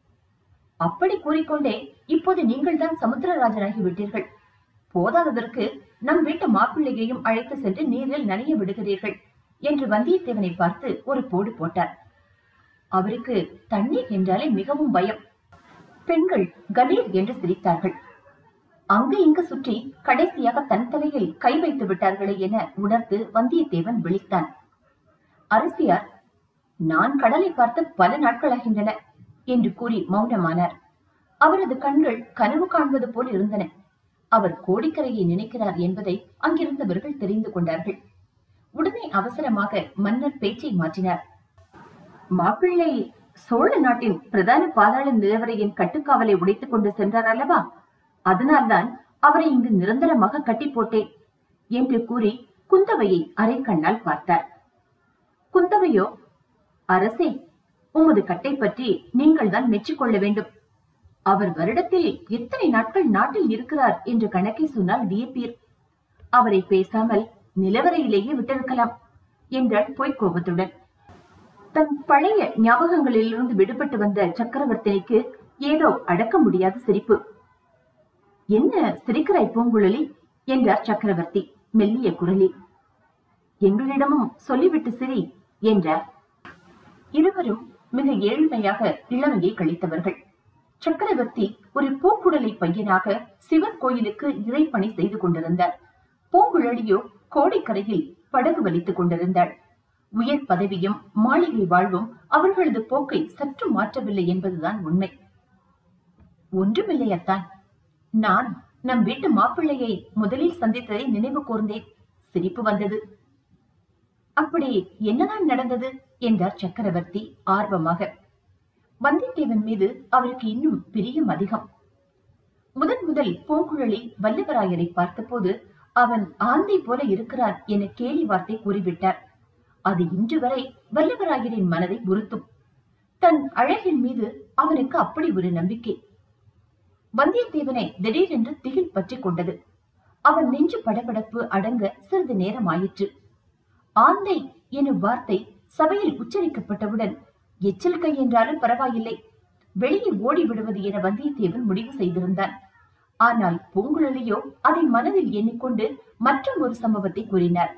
அப்படி கூறிக்கொண்டே இப்போது நீங்கள் தான் சமுத்திரராஜனாகி விட்டீர்கள் போதாததற்கு நம் வீட்டு மாப்பிள்ளையையும் அழைத்து சென்று நீரில் நனைய விடுகிறீர்கள் என்று வந்தியத்தேவனை பார்த்து ஒரு போடு போட்டார் அவருக்கு தண்ணீர் என்றாலே மிகவும் பயம் பெண்கள் கலீர் என்று சிரித்தார்கள் அங்கு இங்கு சுற்றி கடைசியாக தன் தலையில் கை வைத்து விட்டார்களே என உணர்ந்து வந்தியத்தேவன் விழித்தான் அரசியார் நான் கடலை பார்த்து பல நாட்களாகின்றன என்று கூறி மௌனமானார் அவரது கண்கள் கனவு காண்பது போல் இருந்தன அவர் கோடிக்கரையை நினைக்கிறார் என்பதை அங்கிருந்தவர்கள் தெரிந்து கொண்டார்கள் உடனே அவசரமாக மன்னர் பேச்சை மாற்றினார் மாப்பிள்ளை சோழ நாட்டின் பிரதான பாதாள நிலவரையின் கட்டுக்காவலை உடைத்துக் கொண்டு சென்றார் அல்லவா அதனால்தான் அவரை இங்கு நிரந்தரமாக கட்டி போட்டேன் என்று கூறி குந்தவையை அரை கண்ணால் பார்த்தார் குந்தவையோ அரசே உமது கட்டை பற்றி நீங்கள் தான் மெச்சிக்கொள்ள வேண்டும் அவர் வருடத்தில் எத்தனை நாட்கள் நாட்டில் இருக்கிறார் என்று கணக்கை சொன்னால் வியப்பீர் அவரை பேசாமல் நிலவரையிலேயே விட்டிருக்கலாம் என்றாள் பொய்க் கோபத்துடன் தன் பழைய ஞாபகங்களிலிருந்து விடுபட்டு வந்த சக்கரவர்த்தினிக்கு ஏதோ அடக்க முடியாத சிரிப்பு என்ன சிரிக்கிறாய் பூங்குழலி என்றார் சக்கரவர்த்தி மெல்லிய குரலில் எங்களிடமும் சொல்லிவிட்டு சிரி என்றார் இருவரும் மிக ஏழ்மையாக இளமையை கழித்தவர்கள் சக்கரவர்த்தி ஒரு பூக்குடலை பையனாக சிவன் கோயிலுக்கு இறைப்பணி செய்து கொண்டிருந்தார் பூங்குழலியோ கோடிக்கரையில் படகு வலித்துக் கொண்டிருந்தாள் உயர் பதவியும் மாளிகை வாழ்வும் அவர்களது போக்கை சற்று மாற்றவில்லை என்பதுதான் உண்மை ஒன்றுமில்லையத்தான் நான் நம் வீட்டு மாப்பிள்ளையை முதலில் சந்தித்ததை நினைவு கூர்ந்தேன் சிரிப்பு வந்தது அப்படி என்னதான் நடந்தது என்றார் சக்கரவர்த்தி ஆர்வமாக வந்தியத்தேவன் மீது அவருக்கு இன்னும் பிரியம் அதிகம் முதன் முதல் பூங்குழலி வல்லவராயரை பார்த்தபோது அவன் ஆந்தை போல இருக்கிறான் என கேலி வார்த்தை கூறிவிட்டார் அது இன்று வரை வல்லவராயரின் மனதை உறுத்தும் தன் அழகின் மீது அவனுக்கு அப்படி ஒரு நம்பிக்கை வந்தியத்தேவனை திடீரென்று திகில் பற்றிக் கொண்டது அவன் நெஞ்சு படபடப்பு அடங்க சிறிது நேரம் ஆயிற்று ஆந்தை எனும் வார்த்தை சபையில் உச்சரிக்கப்பட்டவுடன் எச்சரிக்கை என்றாலும் பரவாயில்லை வெளியே ஓடி விடுவது என வந்தியத்தேவன் முடிவு செய்திருந்தான் ஆனால் பூங்குழலியோ அதை மனதில் எண்ணிக்கொண்டு மற்றும் ஒரு சம்பவத்தை கூறினார்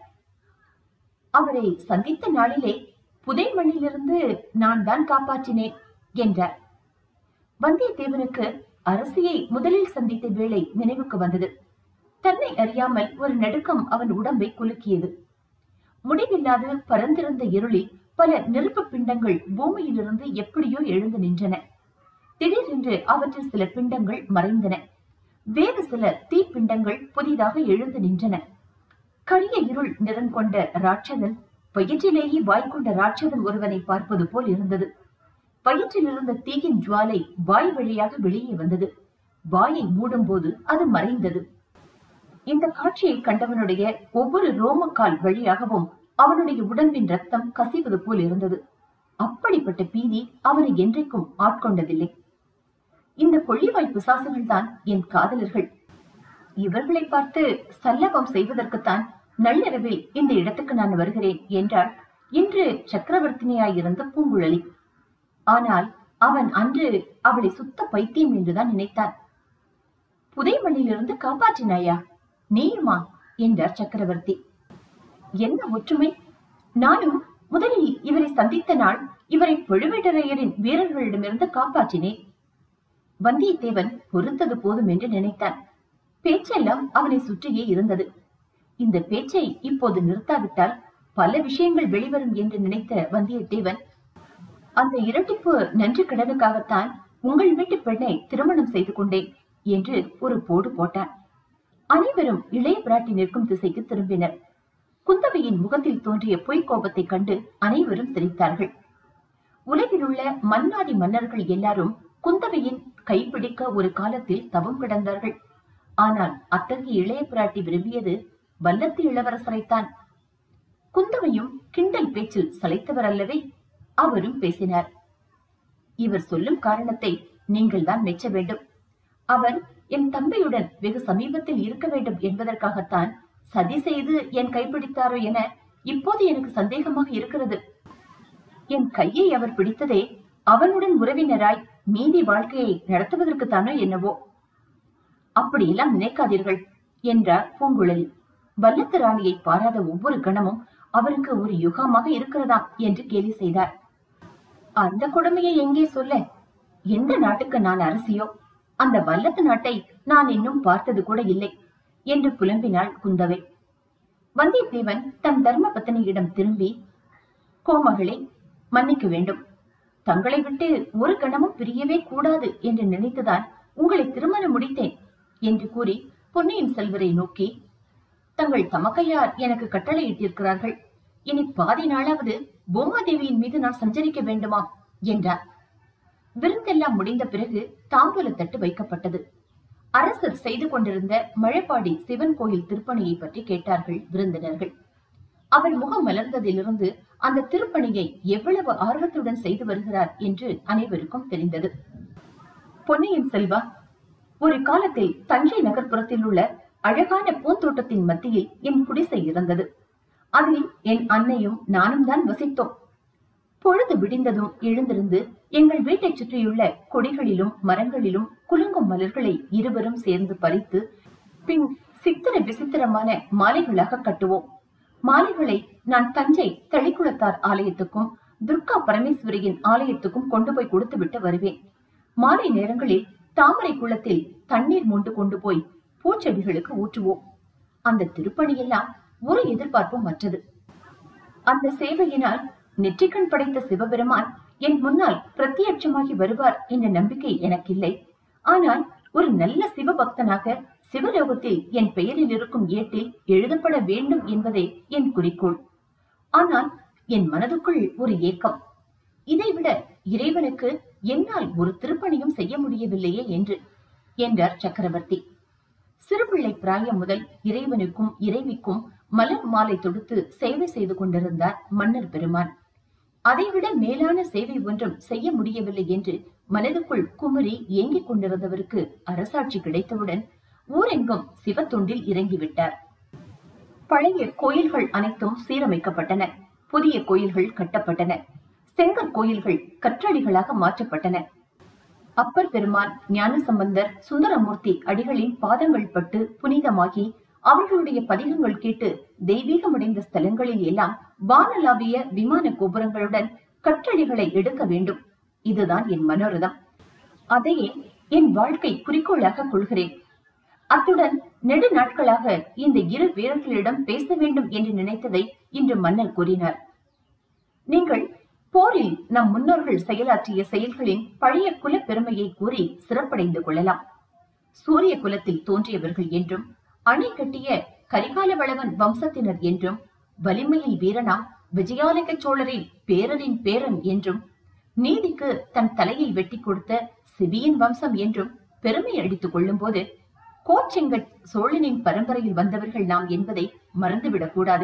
அவரை சந்தித்த நாளிலே புதை மண்ணிலிருந்து நான் தான் காப்பாற்றினேன் என்றார் வந்தியத்தேவனுக்கு அரசியை முதலில் சந்தித்த வேளை நினைவுக்கு வந்தது தன்னை அறியாமல் ஒரு நடுக்கம் அவன் உடம்பை குலுக்கியது முடிவில்லாது பரந்திருந்த இருளில் பல நெருப்பு பிண்டங்கள் பூமியிலிருந்து எப்படியோ எழுந்து நின்றன திடீரென்று அவற்றில் சில பிண்டங்கள் மறைந்தன வேறு சில தீப்பிண்டங்கள் புதிதாக எழுந்து நின்றன கரிய இருள் நிறம் கொண்ட ராட்சதன் வயிற்றிலேயே வாய் கொண்ட ராட்சதன் ஒருவனை பார்ப்பது போல் இருந்தது வயிற்றில் இருந்த தீயின் ஜுவாலை வாய் வழியாக வெளியே வந்தது வாயை மூடும்போது அது மறைந்தது இந்த காட்சியை கண்டவனுடைய ஒவ்வொரு ரோமக்கால் வழியாகவும் அவனுடைய உடம்பின் ரத்தம் கசிவது போல் இருந்தது அப்படிப்பட்ட பீதி அவனை என்றைக்கும் ஆட்கொண்டதில்லை இந்த கொள்ளிவாய் பிசாசுகள் தான் என் காதலர்கள் இவர்களை பார்த்து சல்லபம் செய்வதற்குத்தான் நள்ளிரவில் இந்த இடத்துக்கு நான் வருகிறேன் என்றாள் இன்று சக்கரவர்த்தினியாயிருந்த பூங்குழலி ஆனால் அவன் அன்று அவளை சுத்த பைத்தியம் என்றுதான் நினைத்தான் புதை மண்ணிலிருந்து காப்பாற்றினாயா நீயுமா என்றார் சக்கரவர்த்தி என்ன ஒற்றுமை நானும் முதலில் இவரை சந்தித்த நாள் இவரை பழுவேட்டரையரின் வீரர்களிடமிருந்து காப்பாற்றினேன் வந்தியத்தேவன் பொறுத்தது போதும் என்று நினைத்தான் பேச்செல்லாம் அவனை சுற்றியே இருந்தது இந்த பேச்சை இப்போது நிறுத்தாவிட்டால் பல விஷயங்கள் வெளிவரும் என்று நினைத்த வந்தியத்தேவன் அந்த இரட்டிப்பு நன்றி கடனுக்காகத்தான் உங்கள் வீட்டு பெண்ணை திருமணம் செய்து கொண்டேன் என்று ஒரு போடு போட்டான் அனைவரும் இளைய பிராட்டி நிற்கும் திசைக்கு திரும்பினர் குந்தவையின் முகத்தில் தோன்றிய பொய் கோபத்தை கண்டு அனைவரும் சிரித்தார்கள் உலகில் உள்ள மன்னாதி மன்னர்கள் எல்லாரும் குந்தவையின் கைப்பிடிக்க ஒரு காலத்தில் தவம் கிடந்தார்கள் ஆனால் அத்தகைய இளைய பிராட்டி விரும்பியது வல்லத்து இளவரசரைத்தான் குந்தவையும் கிண்டல் பேச்சில் சளைத்தவர் அல்லவே அவரும் பேசினார் இவர் சொல்லும் காரணத்தை நீங்கள் தான் மெச்ச வேண்டும் அவர் என் தம்பியுடன் வெகு சமீபத்தில் இருக்க வேண்டும் என்பதற்காகத்தான் சதி செய்து என் கைப்பிடித்தாரோ என இப்போது எனக்கு சந்தேகமாக இருக்கிறது என் கையை அவர் பிடித்ததே அவனுடன் உறவினராய் மீதி வாழ்க்கையை நடத்துவதற்குத்தானோ என்னவோ அப்படியெல்லாம் நினைக்காதீர்கள் என்றார் பூங்குழலி வல்லத்து ராணியை பாராத ஒவ்வொரு கணமும் அவருக்கு ஒரு யுகமாக இருக்கிறதாம் என்று கேலி செய்தார் அந்த கொடுமையை எங்கே சொல்ல எந்த நாட்டுக்கு நான் அரசியோ அந்த வல்லத்து நாட்டை நான் இன்னும் பார்த்தது கூட இல்லை என்று புலம்பினாள் குந்தவை வந்தியத்தேவன் தன் தர்ம பத்தினியிடம் திரும்பி கோமகளே மன்னிக்க வேண்டும் தங்களை விட்டு ஒரு கணமும் பிரியவே கூடாது என்று நினைத்துதான் உங்களை திருமணம் முடித்தேன் என்று கூறி பொன்னியின் செல்வரை நோக்கி தங்கள் தமக்கையார் எனக்கு கட்டளையிட்டிருக்கிறார்கள் இனி பாதி நாளாவது பூமாதேவியின் மீது நான் சஞ்சரிக்க வேண்டுமாம் என்றார் விருந்தெல்லாம் முடிந்த பிறகு தாம்பூல தட்டு வைக்கப்பட்டது அரசர் செய்து கொண்டிருந்த மழைப்பாடி சிவன் கோயில் திருப்பணியை பற்றி கேட்டார்கள் விருந்தினர்கள் அவர் முகம் மலர்ந்ததிலிருந்து அந்த திருப்பணியை எவ்வளவு ஆர்வத்துடன் செய்து வருகிறார் என்று அனைவருக்கும் தெரிந்தது பொன்னியின் செல்வா ஒரு காலத்தில் தஞ்சை நகர்ப்புறத்தில் உள்ள அழகான பூந்தோட்டத்தின் மத்தியில் என் குடிசை இருந்தது அதில் என் அன்னையும் நானும் தான் வசித்தோம் பொழுது விடிந்ததும் எழுந்திருந்து எங்கள் வீட்டைச் சுற்றியுள்ள கொடிகளிலும் மரங்களிலும் குலுங்கும் மலர்களை இருவரும் சேர்ந்து பறித்து பின் சித்திர விசித்திரமான மாலைகளாக கட்டுவோம் மாலைகளை நான் தஞ்சை தளிக்குளத்தார் ஆலயத்துக்கும் துர்கா பரமேஸ்வரியின் ஆலயத்துக்கும் கொண்டு போய் கொடுத்து விட்டு வருவேன் மாலை நேரங்களில் தாமரை குளத்தில் தண்ணீர் மொண்டு கொண்டு போய் பூச்செடிகளுக்கு ஊற்றுவோம் அந்த திருப்பணியெல்லாம் ஒரு எதிர்பார்ப்பும் மற்றது அந்த சேவையினால் நெற்றிக்கண் படைத்த சிவபெருமான் என் முன்னால் பிரத்யட்சமாகி வருவார் என்ற நம்பிக்கை எனக்கில்லை ஆனால் ஒரு நல்ல சிவபக்தனாக சிவலோகத்தில் என் பெயரில் இருக்கும் ஏட்டில் எழுதப்பட வேண்டும் என்பதே என் குறிக்கோள் ஆனால் என் மனதுக்குள் ஒரு ஏக்கம் இதைவிட இறைவனுக்கு என்னால் ஒரு திருப்பணியும் செய்ய முடியவில்லையே என்று என்றார் சக்கரவர்த்தி சிறுபிள்ளை பிராயம் முதல் இறைவனுக்கும் இறைவிக்கும் மலர் மாலை தொடுத்து சேவை செய்து கொண்டிருந்தார் மன்னர் பெருமான் அதைவிட மேலான சேவை ஒன்றும் செய்ய முடியவில்லை என்று மனதுக்குள் குமரி ஏங்கிக் கொண்டிருந்தவருக்கு அரசாட்சி கிடைத்தவுடன் ஊரெங்கும் சிவத்தொண்டில் இறங்கிவிட்டார் பழைய கோயில்கள் அனைத்தும் சீரமைக்கப்பட்டன புதிய கோயில்கள் கட்டப்பட்டன செங்கற் கோயில்கள் கற்றளிகளாக மாற்றப்பட்டன அப்பர் பெருமான் ஞானசம்பந்தர் சுந்தரமூர்த்தி அடிகளின் பாதங்கள் பட்டு புனிதமாகி அவர்களுடைய பதிகங்கள் கேட்டு தெய்வீகமடைந்த ஸ்தலங்களில் எல்லாம் வானலாவிய விமான கோபுரங்களுடன் கற்றளிகளை எடுக்க வேண்டும் இதுதான் என் மனோரதம் அதையே என் வாழ்க்கை குறிக்கோளாக கொள்கிறேன் அத்துடன் நெடு நாட்களாக இந்த இரு வீரர்களிடம் பேச வேண்டும் என்று நினைத்ததை இன்று மன்னர் கூறினார் நீங்கள் போரில் நம் முன்னோர்கள் செயலாற்றிய செயல்களின் பழைய குல பெருமையை கூறி சிறப்படைந்து கொள்ளலாம் சூரிய குலத்தில் தோன்றியவர்கள் என்றும் அணை கட்டிய கரிகால வளவன் வம்சத்தினர் என்றும் வலிமையில் வீரனாம் விஜயாலய சோழரின் பேரரின் பேரன் என்றும் நீதிக்கு தன் தலையை வெட்டி கொடுத்த சிபியின் வம்சம் என்றும் பெருமை அடித்துக் கொள்ளும் போது கோச்செங்கட் சோழனின் பரம்பரையில் வந்தவர்கள் நாம் என்பதை மறந்துவிடக் கூடாது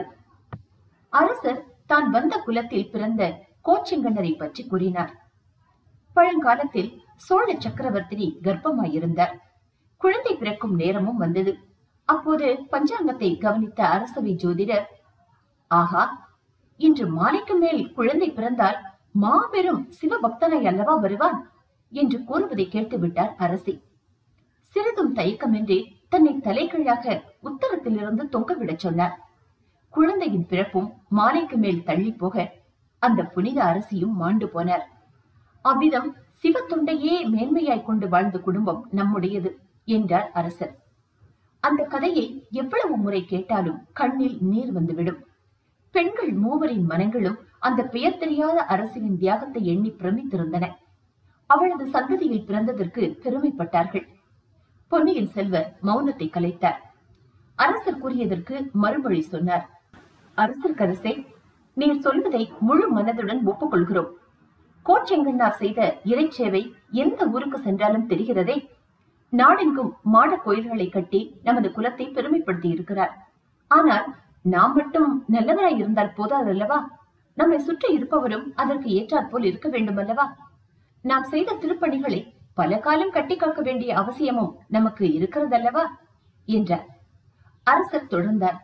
அரசர் தான் வந்த குலத்தில் பிறந்த கோச்செங்கண்ணரை பற்றி கூறினார் பழங்காலத்தில் சோழ சக்கரவர்த்தி கர்ப்பமாயிருந்தார் குழந்தை பிறக்கும் நேரமும் வந்தது அப்போது பஞ்சாங்கத்தை கவனித்த அரசவை ஜோதிடர் ஆஹா இன்று மாலைக்கு மேல் குழந்தை பிறந்தால் மாபெரும் சிவபக்தனாய் அல்லவா வருவான் என்று கூறுவதை கேட்டுவிட்டார் அரசி சிறிதும் தயக்கமின்றி தன்னை தலைகீழாக உத்தரத்திலிருந்து தொங்கவிடச் சொன்னார் குழந்தையின் பிறப்பும் மாலைக்கு மேல் தள்ளி போக அந்த புனித அரசியும் மாண்டு போனார் அவ்விதம் சிவத்தொண்டையே மேன்மையாய் கொண்டு வாழ்ந்த குடும்பம் நம்முடையது என்றார் அரசர் அந்த கதையை எவ்வளவு முறை கேட்டாலும் கண்ணில் நீர் வந்துவிடும் பெண்கள் மூவரின் மனங்களும் அந்த பெயர் தெரியாத அரசியின் தியாகத்தை எண்ணி பிரமித்திருந்தன அவளது சந்ததியில் பிறந்ததற்கு பெருமைப்பட்டார்கள் பொன்னியின் செல்வர் மௌனத்தை கலைத்தார் அரசர் கூறியதற்கு மறுமொழி சொன்னார் அரசர்க்கரசே நீர் சொல்வதை முழு மனதுடன் ஒப்புக்கொள்கிறோம் கோச்செங்கண்ணார் செய்த இறைச்சேவை எந்த ஊருக்கு சென்றாலும் தெரிகிறதே நாடெங்கும் மாட கோயில்களை கட்டி நமது குலத்தை பெருமைப்படுத்தி இருக்கிறார் ஆனால் நாம் மட்டும் நல்லவராய் இருந்தால் போதாதல்லவா நம்மை சுற்றி இருப்பவரும் அதற்கு ஏற்றாற்போல் இருக்க வேண்டும் அல்லவா நாம் செய்த திருப்பணிகளை பல காலம் கட்டி காக்க வேண்டிய அவசியமும் நமக்கு இருக்கிறதல்லவா என்றார் அரசர் தொடர்ந்தார்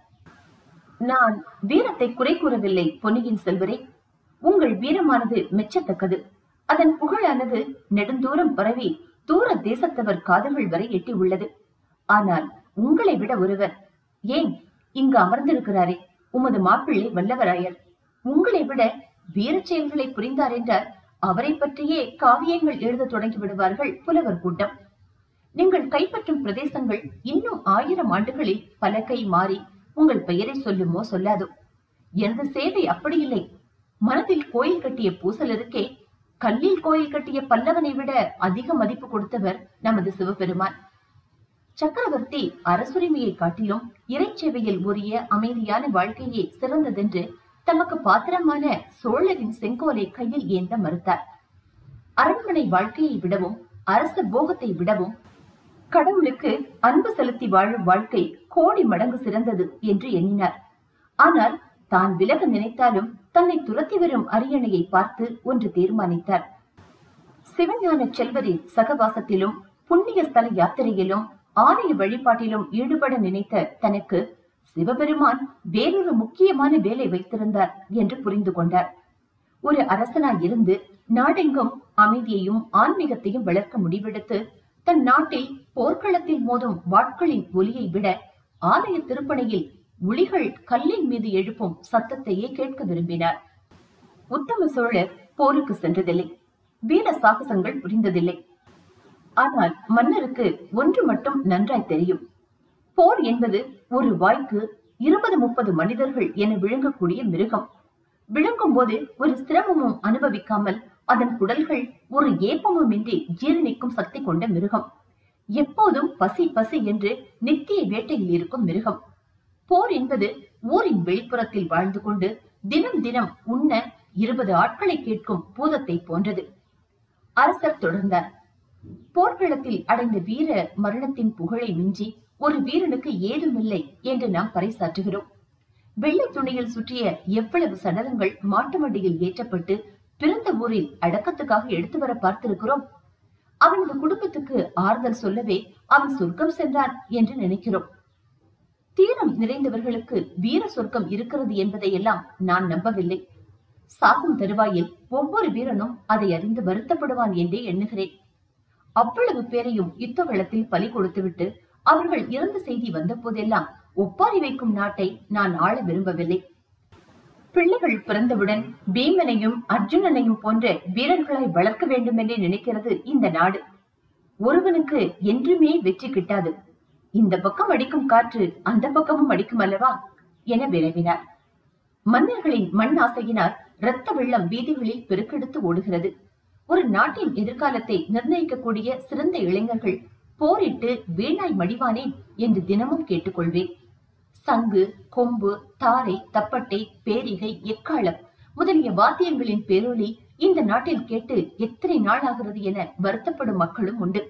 நான் வீரத்தை குறை கூறவில்லை பொன்னியின் செல்வரே உங்கள் வீரமானது மெச்சத்தக்கது அதன் புகழானது நெடுந்தூரம் பரவி தூர தேசத்தவர் காதுகள் வரை எட்டி உள்ளது ஆனால் உங்களை விட ஒருவர் ஏன் இங்கு அமர்ந்திருக்கிறாரே உமது மாப்பிள்ளை வல்லவராயர் உங்களை விட வீரச் செயல்களை புரிந்தார் என்றால் அவரை பற்றியே காவியங்கள் எழுத தொடங்கி விடுவார்கள் புலவர் கூட்டம் நீங்கள் கைப்பற்றும் பிரதேசங்கள் இன்னும் ஆயிரம் ஆண்டுகளில் பல கை மாறி உங்கள் பெயரை சொல்லுமோ சொல்லாதோ எனது சேவை அப்படி இல்லை மனதில் கோயில் கட்டிய பூசலருக்கே கல்லில் கோயில் கட்டிய பல்லவனை விட அதிக மதிப்பு கொடுத்தவர் நமது சிவபெருமான் சக்கரவர்த்தி அரசுரிமையை காட்டிலும் இறைச்சேவையில் உரிய அமைதியான வாழ்க்கையே சிறந்ததென்று தமக்கு பாத்திரமான சோழரின் செங்கோலை கையில் ஏந்த மறுத்தார் அரண்மனை வாழ்க்கையை விடவும் அரச போகத்தை விடவும் கடவுளுக்கு அன்பு செலுத்தி வாழும் வாழ்க்கை கோடி மடங்கு சிறந்தது என்று எண்ணினார் ஆனால் தான் விலக நினைத்தாலும் தன்னை துரத்தி வரும் அரியணையை பார்த்து ஒன்று தீர்மானித்தார் சிவஞான செல்வரின் சகவாசத்திலும் புண்ணிய ஸ்தல யாத்திரையிலும் ஆலய வழிபாட்டிலும் ஈடுபட நினைத்த தனக்கு சிவபெருமான் வேறொரு முக்கியமான வேலை வைத்திருந்தார் என்று புரிந்து கொண்டார் ஒரு அரசனாய் இருந்து நாடெங்கும் அமைதியையும் ஆன்மீகத்தையும் வளர்க்க முடிவெடுத்து தன் நாட்டில் போர்க்களத்தில் மோதும் வாட்களின் ஒலியை விட ஆலய திருப்பணியில் உளிகள் கல்லின் மீது எழுப்பும் சத்தத்தையே கேட்க விரும்பினார் உத்தம சோழர் போருக்கு சென்றதில்லை வீர சாகசங்கள் புரிந்ததில்லை ஆனால் மன்னருக்கு ஒன்று மட்டும் நன்றாய் தெரியும் போர் என்பது ஒரு வாய்க்கு இருபது முப்பது மனிதர்கள் என விழுங்கக்கூடிய மிருகம் விழுங்கும் போது ஒரு சிரமமும் அனுபவிக்காமல் அதன் குடல்கள் ஒரு ஏப்பமுமின்றி ஜீரணிக்கும் சக்தி கொண்ட மிருகம் எப்போதும் பசி பசி என்று நித்திய வேட்டையில் இருக்கும் மிருகம் போர் என்பது ஊரின் வெளிப்புறத்தில் வாழ்ந்து கொண்டு தினம் தினம் உண்ண இருபது ஆட்களை கேட்கும் பூதத்தை போன்றது அரசர் தொடர்ந்தார் போர்க்களத்தில் அடைந்த வீர மரணத்தின் புகழை மிஞ்சி ஒரு வீரனுக்கு ஏதுமில்லை என்று நாம் பறைசாற்றுகிறோம் வெள்ளை துணியில் சுற்றிய எவ்வளவு சடலங்கள் மாட்டு வண்டியில் ஏற்றப்பட்டு பிறந்த ஊரில் அடக்கத்துக்காக எடுத்து வர பார்த்திருக்கிறோம் அவனது குடும்பத்துக்கு ஆறுதல் சொல்லவே அவன் சொர்க்கம் சென்றான் என்று நினைக்கிறோம் தீரம் நிறைந்தவர்களுக்கு வீர சொர்க்கம் இருக்கிறது என்பதையெல்லாம் நான் நம்பவில்லை சாகும் தருவாயில் ஒவ்வொரு வீரனும் அதை அறிந்து வருத்தப்படுவான் என்றே எண்ணுகிறேன் அவ்வளவு பேரையும் யுத்த களத்தில் பலி கொடுத்துவிட்டு அவர்கள் இறந்த செய்தி வந்த போதெல்லாம் ஒப்பாரி வைக்கும் நாட்டை நான் ஆள விரும்பவில்லை பிள்ளைகள் பிறந்தவுடன் பீமனையும் அர்ஜுனனையும் போன்ற வீரர்களாய் வளர்க்க வேண்டும் என்றே நினைக்கிறது இந்த நாடு ஒருவனுக்கு என்றுமே வெற்றி கிட்டாது இந்த பக்கம் அடிக்கும் காற்று அந்த பக்கமும் அடிக்கும் அல்லவா என விரவினார் மன்னர்களின் மண் ஆசையினால் இரத்த வெள்ளம் வீதிகளில் பெருக்கெடுத்து ஓடுகிறது ஒரு நாட்டின் எதிர்காலத்தை நிர்ணயிக்கக்கூடிய சிறந்த இளைஞர்கள் போரிட்டு வீணாய் மடிவானேன் என்று தினமும் கேட்டுக்கொள்வேன் சங்கு கொம்பு தாரை தப்பட்டை பேரிகை எக்காளம் முதலிய வாத்தியங்களின் பேரொலி இந்த நாட்டில் கேட்டு எத்தனை நாள் ஆகிறது என வருத்தப்படும் மக்களும் உண்டு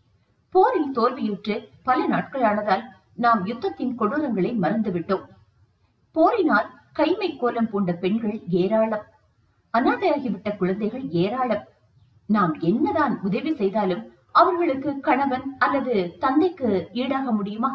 போரில் தோல்வியுற்று பல நாட்களானதால் நாம் யுத்தத்தின் கொடூரங்களை மறந்துவிட்டோம் போரினால் கைமை கோலம் பூண்ட பெண்கள் ஏராளம் அனாதையாகிவிட்ட குழந்தைகள் ஏராளம் நாம் என்னதான் உதவி செய்தாலும் அவர்களுக்கு கணவன் அல்லது தந்தைக்கு ஈடாக முடியுமா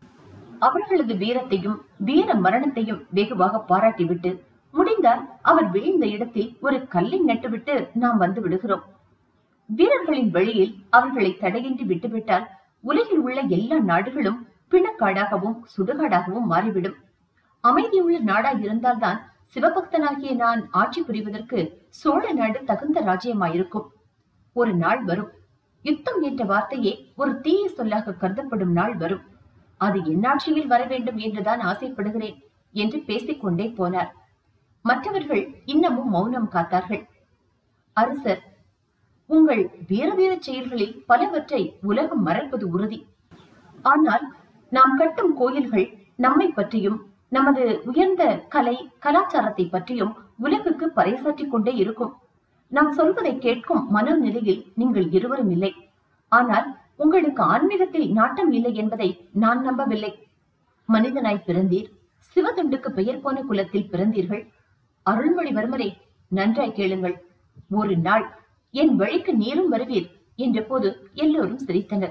அவர்களது வீரத்தையும் வீர மரணத்தையும் வெகுவாக பாராட்டிவிட்டு முடிந்தால் அவர் விழுந்த இடத்தில் ஒரு கல்லை நட்டுவிட்டு நாம் வந்து விடுகிறோம் வீரர்களின் வழியில் அவர்களை தடையின்றி விட்டுவிட்டால் உலகில் உள்ள எல்லா நாடுகளும் பிணக்காடாகவும் சுடுகாடாகவும் மாறிவிடும் அமைதியுள்ள நாடாய் இருந்தால்தான் சிவபக்தனாகிய நான் ஆட்சி புரிவதற்கு சோழ நாடு தகுந்த ராஜ்யமாயிருக்கும் ஒரு நாள் வரும் யுத்தம் என்ற வார்த்தையே ஒரு தீய சொல்லாக கருதப்படும் நாள் வரும் அது என்னாட்சியில் வர வேண்டும் என்றுதான் ஆசைப்படுகிறேன் என்று பேசிக்கொண்டே போனார் மற்றவர்கள் இன்னமும் மௌனம் காத்தார்கள் அரசர் உங்கள் வீர வீர செயல்களில் பலவற்றை உலகம் மறப்பது உறுதி ஆனால் நாம் கட்டும் கோயில்கள் நம்மை பற்றியும் நமது உயர்ந்த கலை கலாச்சாரத்தை பற்றியும் உலகுக்கு பறைசாற்றிக் கொண்டே இருக்கும் நாம் சொல்வதை கேட்கும் மனோநிலையில் நீங்கள் இருவரும் இல்லை ஆனால் உங்களுக்கு ஆன்மீகத்தில் நாட்டம் இல்லை என்பதை நான் நம்பவில்லை மனிதனாய் பிறந்தீர் சிவதுண்டுக்கு பெயர் போன குலத்தில் பிறந்தீர்கள் அருள்மொழிவர்மரே நன்றாய் கேளுங்கள் ஒரு நாள் என் வழிக்கு நீரும் வருவீர் என்ற போது எல்லோரும் சிரித்தனர்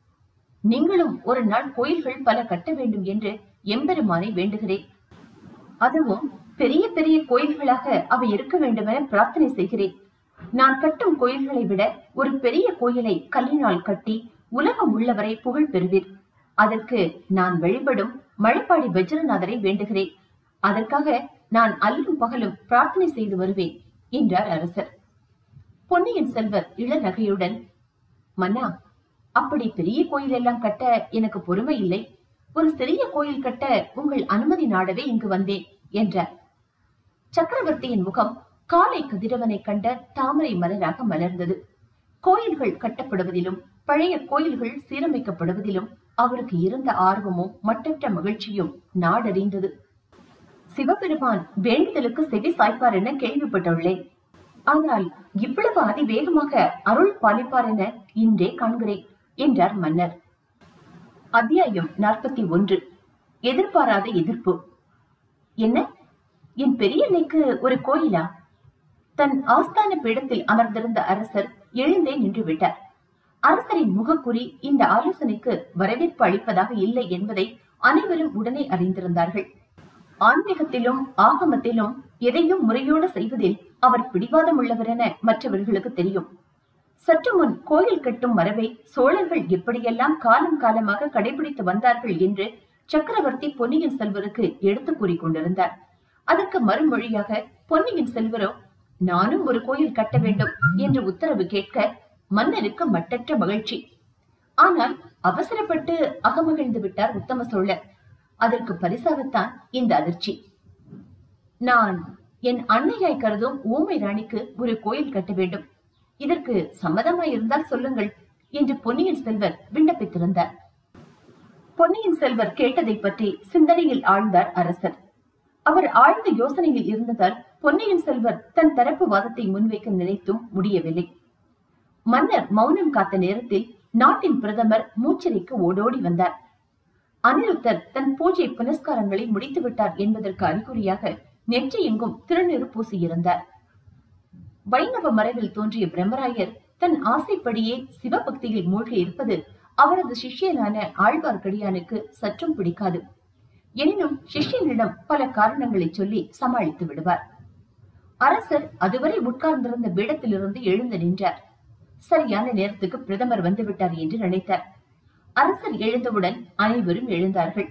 நீங்களும் ஒரு நாள் கோயில்கள் பல கட்ட வேண்டும் என்று எம்பெருமானை வேண்டுகிறேன் அதுவும் பெரிய பெரிய கோயில்களாக அவை இருக்க வேண்டும் என பிரார்த்தனை செய்கிறேன் நான் கட்டும் கோயில்களை விட ஒரு பெரிய கோயிலை கல்லினால் கட்டி உலகம் உள்ளவரை புகழ் பெறுவீர் அதற்கு நான் வழிபடும் மழைப்பாடி வஜ்ரநாதரை வேண்டுகிறேன் அதற்காக நான் அல்லும் பகலும் பிரார்த்தனை செய்து வருவேன் என்றார் அரசர் பொன்னியின் செல்வர் இளநகையுடன் மன்னா அப்படி பெரிய கோயில் எல்லாம் கட்ட எனக்கு பொறுமை இல்லை ஒரு சிறிய கோயில் கட்ட உங்கள் அனுமதி நாடவே இங்கு வந்தேன் என்றார் சக்கரவர்த்தியின் முகம் காலை கதிரவனை கண்ட தாமரை மலராக மலர்ந்தது கோயில்கள் கட்டப்படுவதிலும் பழைய கோயில்கள் சீரமைக்கப்படுவதிலும் அவருக்கு இருந்த ஆர்வமும் மட்டற்ற மகிழ்ச்சியும் நாடறிந்தது சிவபெருமான் வேண்டுதலுக்கு செவி சாய்ப்பார் என கேள்விப்பட்டுள்ளேன் ஆனால் இவ்வளவு அதிவேகமாக அருள் பாலிப்பார் என இன்றே காண்கிறேன் என்றார் மன்னர் அத்தியாயம் நாற்பத்தி ஒன்று எதிர்பாராத எதிர்ப்பு என்ன என் பெரியன்னைக்கு ஒரு கோயிலா தன் ஆஸ்தான பீடத்தில் அமர்ந்திருந்த அரசர் எழுந்தே நின்று விட்டார் அரசரின் முகக்குறி இந்த ஆலோசனைக்கு வரவேற்பு அளிப்பதாக இல்லை என்பதை அனைவரும் உடனே அறிந்திருந்தார்கள் ஆன்மீகத்திலும் ஆகமத்திலும் எதையும் முறையோடு செய்வதில் அவர் பிடிவாதம் உள்ளவர் என மற்றவர்களுக்கு தெரியும் சற்று முன் கோயில் கட்டும் மரபை சோழர்கள் எப்படியெல்லாம் காலம் காலமாக கடைபிடித்து வந்தார்கள் என்று சக்கரவர்த்தி பொன்னியின் செல்வருக்கு எடுத்து கூறிக் கொண்டிருந்தார் அதற்கு மறுமொழியாக பொன்னியின் செல்வரோ நானும் ஒரு கோயில் கட்ட வேண்டும் என்று உத்தரவு கேட்க மன்னருக்கு மட்டற்ற மகிழ்ச்சி ஆனால் அவசரப்பட்டு அகமகிழ்ந்து விட்டார் உத்தம சோழர் அதற்கு பரிசாகத்தான் இந்த அதிர்ச்சி நான் என் அன்னையாய் கருதும் ஊமை ராணிக்கு ஒரு கோயில் கட்ட வேண்டும் இதற்கு சம்மதமாய் இருந்தால் சொல்லுங்கள் என்று பொன்னியின் செல்வர் விண்ணப்பித்திருந்தார் பொன்னியின் செல்வர் கேட்டதை பற்றி சிந்தனையில் ஆழ்ந்தார் அரசர் அவர் ஆழ்ந்த யோசனையில் இருந்ததால் பொன்னியின் செல்வர் தன் தரப்பு வாதத்தை முன்வைக்க நினைத்தும் முடியவில்லை மன்னர் மௌனம் காத்த நேரத்தில் நாட்டின் பிரதமர் மூச்சரிக்கு ஓடோடி வந்தார் அனிருத்தர் தன் பூஜை புனஸ்காரங்களை முடித்து விட்டார் என்பதற்கு அறிகுறியாக நெற்றி எங்கும் திருநீறு பூசியிருந்தார் வைணவ மரபில் தோன்றிய பிரம்மராயர் தன் ஆசைப்படியே சிவபக்தியில் மூழ்கி இருப்பது அவரது சிஷ்யனான ஆழ்வார்க்கடியானுக்கு சற்றும் பிடிக்காது எனினும் சிஷ்யனிடம் பல காரணங்களை சொல்லி சமாளித்து விடுவார் அரசர் அதுவரை உட்கார்ந்திருந்த பீடத்திலிருந்து எழுந்து நின்றார் சரியான நேரத்துக்கு பிரதமர் வந்து விட்டார் என்று நினைத்தார் அரசர் எழுந்தவுடன் அனைவரும் எழுந்தார்கள்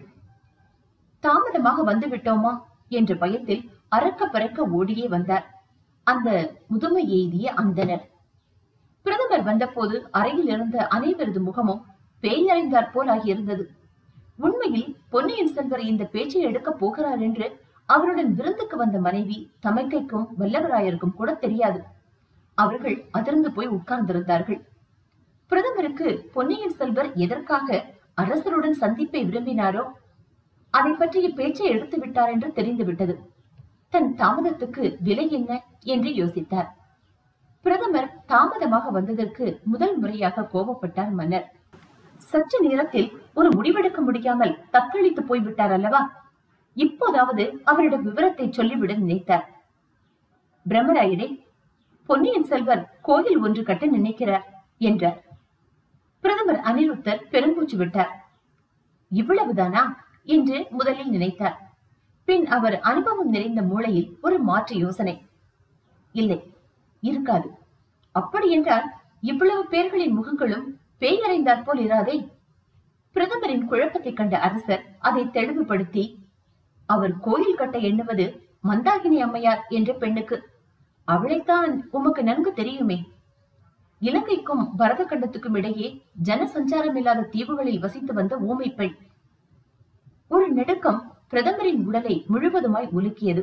தாமதமாக வந்து விட்டோமா என்ற பயத்தில் அறக்க பறக்க ஓடியே வந்தார் அந்த முதுமை எய்திய அந்தனர் பிரதமர் வந்தபோது அறையில் இருந்த அனைவரது முகமும் பேய் அறிந்தாற் போல் ஆகியிருந்தது உண்மையில் பொன்னியின் செல்வர் இந்த பேச்சை எடுக்கப் போகிறார் என்று அவருடன் விருந்துக்கு வந்த மனைவி தமக்கைக்கும் வல்லவராயருக்கும் கூட தெரியாது அவர்கள் அதிர்ந்து போய் உட்கார்ந்திருந்தார்கள் பிரதமருக்கு பொன்னியின் செல்வர் எதற்காக அரசருடன் சந்திப்பை விரும்பினாரோ அதை பற்றிய பேச்சை எடுத்து விட்டார் என்று தெரிந்துவிட்டது தன் தாமதத்துக்கு விலை என்ன என்று யோசித்தார் பிரதமர் தாமதமாக வந்ததற்கு முதல் முறையாக கோபப்பட்டார் மன்னர் சற்று நேரத்தில் ஒரு முடிவெடுக்க முடியாமல் தத்தளித்து போய்விட்டார் அல்லவா இப்போதாவது அவரிடம் விவரத்தை சொல்லிவிட நினைத்தார் பிரம்மராயரே பொன்னியின் செல்வர் கோயில் ஒன்று கட்ட நினைக்கிறார் என்றார் பிரதமர் அனிருத்தர் பெரும்பூச்சு விட்டார் இவ்வளவுதானா என்று முதலில் நினைத்தார் பின் அவர் அனுபவம் நிறைந்த மூளையில் ஒரு மாற்று யோசனை இல்லை இருக்காது அப்படி என்றால் இவ்வளவு பேர்களின் முகங்களும் பேயறைந்தாற் போல் இராதே பிரதமரின் குழப்பத்தை கண்ட அரசர் அதை தெளிவுபடுத்தி அவர் கோயில் கட்ட எண்ணுவது மந்தாகினி அம்மையார் என்ற பெண்ணுக்கு அவளைத்தான் உமக்கு நன்கு தெரியுமே இலங்கைக்கும் பரத கண்டத்துக்கும் இடையே ஜனசஞ்சாரம் இல்லாத தீவுகளில் வசித்து வந்த ஊமை பெண் ஒரு நெடுக்கம் பிரதமரின் உடலை முழுவதுமாய் உலுக்கியது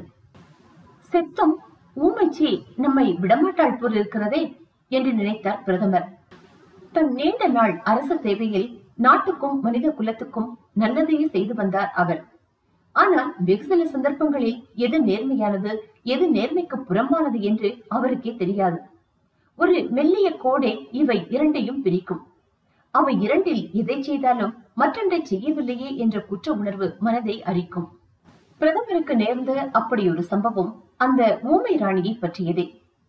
செத்தம் ஊமைச்சி நம்மை விடமாட்டாள் போல் இருக்கிறதே என்று நினைத்தார் பிரதமர் தன் நீண்ட நாள் அரச சேவையில் நாட்டுக்கும் மனித குலத்துக்கும் நல்லதையே செய்து வந்தார் அவர் ஆனால் வெகு சில சந்தர்ப்பங்களில் எது நேர்மையானது எது நேர்மைக்கு புறம்பானது என்று அவருக்கே தெரியாது ஒரு மெல்லிய கோடே இவை இரண்டையும் பிரிக்கும் அவை இரண்டில் எதை செய்தாலும் மற்றொன்றை செய்யவில்லையே என்ற குற்ற உணர்வு மனதை அரிக்கும் பிரதமருக்கு நேர்ந்த அப்படி ஒரு சம்பவம் அந்த ஊமை ராணியை பற்றியதே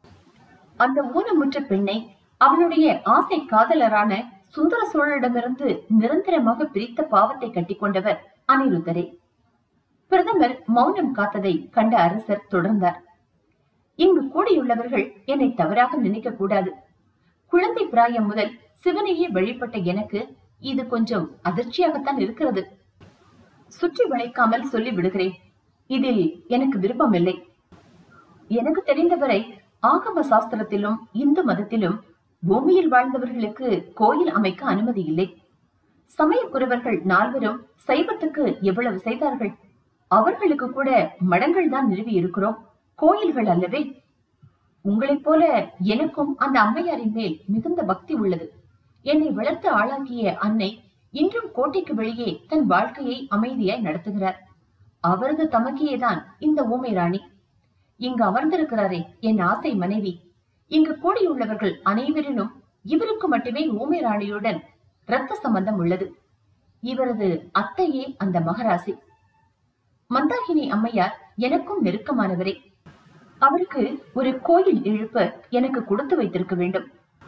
அந்த ஊனமுற்ற பெண்ணை அவளுடைய ஆசை காதலரான சுந்தர சோழரிடமிருந்து நிரந்தரமாக பிரித்த பாவத்தை கட்டிக்கொண்டவர் அனிருத்தரே பிரதமர் மௌனம் காத்ததை கண்ட அரசர் தொடர்ந்தார் இங்கு கூடியுள்ளவர்கள் என்னை தவறாக நினைக்க கூடாது குழந்தை பிராயம் முதல் சிவனையே வழிபட்ட எனக்கு இது கொஞ்சம் அதிர்ச்சியாகத்தான் இருக்கிறது சுற்றி வளைக்காமல் சொல்லி விடுகிறேன் இதில் எனக்கு விருப்பமில்லை எனக்கு தெரிந்தவரை ஆகம சாஸ்திரத்திலும் இந்து மதத்திலும் பூமியில் வாழ்ந்தவர்களுக்கு கோயில் அமைக்க அனுமதி இல்லை சமயக்குறவர்கள் நால்வரும் சைவத்துக்கு எவ்வளவு செய்தார்கள் அவர்களுக்கு கூட மடங்கள் தான் நிறுவி இருக்கிறோம் கோயில்கள் அல்லவே உங்களைப் போல எனக்கும் அந்த அம்மையாரின் மேல் மிகுந்த பக்தி உள்ளது என்னை வளர்த்து ஆளாக்கிய அன்னை இன்றும் கோட்டைக்கு வெளியே தன் வாழ்க்கையை அமைதியாய் நடத்துகிறார் அவரது தமக்கியேதான் இந்த ஊமை ராணி இங்கு அமர்ந்திருக்கிறாரே என் ஆசை மனைவி இங்கு கூடியுள்ளவர்கள் அனைவரிலும் இவருக்கு மட்டுமே ஊமை ராணியுடன் இரத்த சம்பந்தம் உள்ளது இவரது அத்தையே அந்த மகராசி மந்தாகினி அம்மையார் எனக்கும் நெருக்கமானவரே அவருக்கு ஒரு கோயில் எழுப்ப எனக்கு கொடுத்து வைத்திருக்க வேண்டும்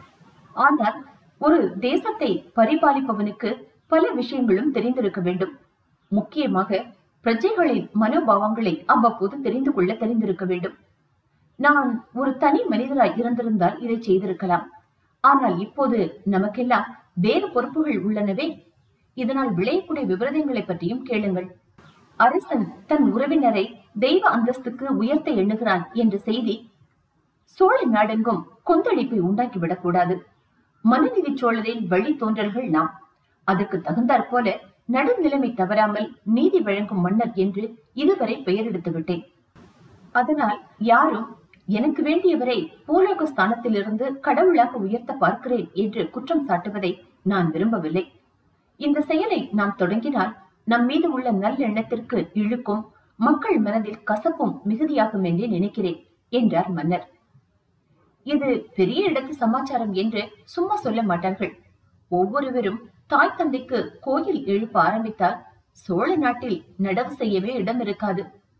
ஆனால் ஒரு தேசத்தை பரிபாலிப்பவனுக்கு பல விஷயங்களும் தெரிந்திருக்க வேண்டும் முக்கியமாக பிரஜைகளின் மனோபாவங்களை அவ்வப்போது தெரிந்து கொள்ள தெரிந்திருக்க வேண்டும் நான் ஒரு தனி மனிதராய் இருந்திருந்தால் இதை செய்திருக்கலாம் ஆனால் இப்போது நமக்கெல்லாம் வேறு பொறுப்புகள் உள்ளனவே இதனால் விளையக்கூடிய விபரீதங்களை பற்றியும் கேளுங்கள் அரசன் தன் உறவினரை தெய்வ அந்தஸ்துக்கு உயர்த்த எண்ணுகிறான் என்ற செய்தி சோழ நாடெங்கும் கொந்தளிப்பை உண்டாக்கிவிடக் கூடாது மனுநீதி சோழரின் வழி தோன்றல்கள் நாம் அதற்கு தகுந்தாற் போல நடுநிலைமை தவறாமல் நீதி வழங்கும் மன்னர் என்று இதுவரை பெயரெடுத்து விட்டேன் அதனால் யாரும் எனக்கு வேண்டியவரை பூலோக ஸ்தானத்திலிருந்து கடவுளாக உயர்த்த பார்க்கிறேன் என்று குற்றம் சாட்டுவதை நான் விரும்பவில்லை இந்த செயலை நாம் தொடங்கினால் நம் மீது உள்ள நல்லெண்ணத்திற்கு இழுக்கும் மக்கள் மனதில் கசப்பும் மிகுதியாகும் என்றே நினைக்கிறேன் என்றார் மன்னர் இது பெரிய இடத்து சமாச்சாரம் என்று சும்மா சொல்ல மாட்டார்கள் ஒவ்வொருவரும் தாய் தந்தைக்கு கோயில் எழுப்ப ஆரம்பித்தால் சோழ நாட்டில் நடவு செய்யவே இடம் இருக்காது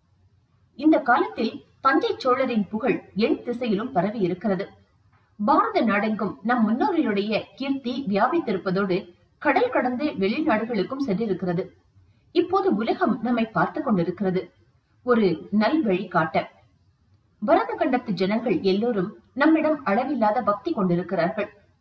இந்த காலத்தில் தஞ்சை சோழரின் புகழ் எண் திசையிலும் பரவி இருக்கிறது பாரத நாடெங்கும் நம் முன்னோர்களுடைய கீர்த்தி வியாபித்திருப்பதோடு கடல் கடந்து வெளிநாடுகளுக்கும் சென்றிருக்கிறது இப்போது உலகம் நம்மை பார்த்து கொண்டிருக்கிறது ஒரு நல் வழி காட்ட பரத கண்டத்து ஜனங்கள் எல்லோரும் நம்மிடம் அளவில்லாத பக்தி கொண்டிருக்கிறார்கள்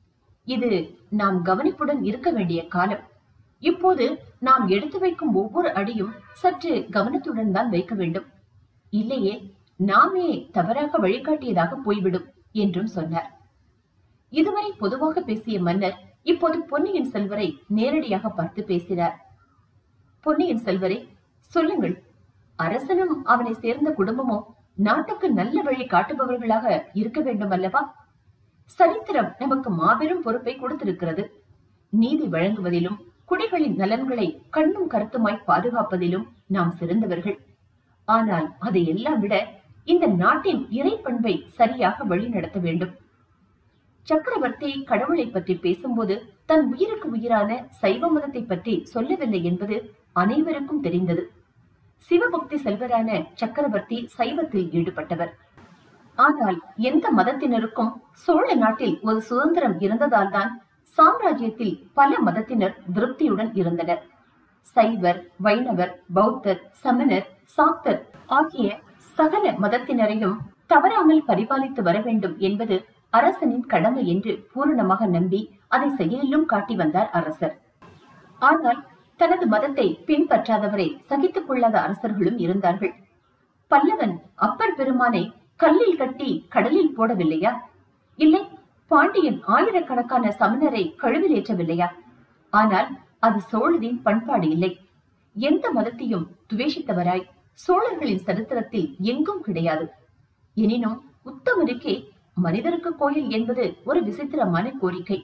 இது நாம் கவனிப்புடன் இருக்க வேண்டிய காலம் இப்போது நாம் எடுத்து வைக்கும் ஒவ்வொரு அடியும் சற்று கவனத்துடன் தான் வைக்க வேண்டும் இல்லையே நாமே தவறாக வழிகாட்டியதாக போய்விடும் என்றும் சொன்னார் இதுவரை பொதுவாக பேசிய மன்னர் இப்போது பொன்னியின் செல்வரை நேரடியாக பார்த்து பேசினார் பொன்னியின் செல்வரே சொல்லுங்கள் அரசனும் அவனை சேர்ந்த குடும்பமும் நாட்டுக்கு நல்ல வழி காட்டுபவர்களாக இருக்க வேண்டும் அல்லவா சரித்திரம் நமக்கு மாபெரும் பொறுப்பை கொடுத்திருக்கிறது நீதி வழங்குவதிலும் குடிகளின் நலன்களை கண்ணும் கருத்துமாய் பாதுகாப்பதிலும் நாம் சிறந்தவர்கள் ஆனால் அதை எல்லாம் விட இந்த நாட்டின் இறைப்பண்பை சரியாக வழிநடத்த வேண்டும் சக்கரவர்த்தி கடவுளை பற்றி பேசும்போது தன் உயிருக்கு உயிரான சைவ மதத்தை பற்றி சொல்லவில்லை என்பது அனைவருக்கும் தெரிந்தது சிவபக்தி செல்வரான சக்கரவர்த்தி சைவத்தில் ஈடுபட்டவர் ஆனால் எந்த மதத்தினருக்கும் சோழ நாட்டில் ஒரு சுதந்திரம் இருந்ததால் தான் சாம்ராஜ்யத்தில் பல மதத்தினர் திருப்தியுடன் இருந்தனர் சைவர் வைணவர் பௌத்தர் சமணர் சாக்தர் ஆகிய சகல மதத்தினரையும் தவறாமல் பரிபாலித்து வர வேண்டும் என்பது அரசனின் கடமை என்று பூரணமாக நம்பி அதை செயலிலும் காட்டி வந்தார் அரசர் ஆனால் தனது மதத்தை பின்பற்றாதவரை சகித்துக் கொள்ளாத அரசர்களும் இருந்தார்கள் பல்லவன் அப்பர் பெருமானை கல்லில் கட்டி கடலில் போடவில்லையா இல்லை பாண்டியன் ஆயிரக்கணக்கான சமணரை கழுவில் ஏற்றவில்லையா ஆனால் அது சோழரின் பண்பாடு இல்லை எந்த மதத்தையும் துவேஷித்தவராய் சோழர்களின் சரித்திரத்தில் எங்கும் கிடையாது எனினும் உத்தமருக்கே மனிதருக்கு கோயில் என்பது ஒரு விசித்திரமான கோரிக்கை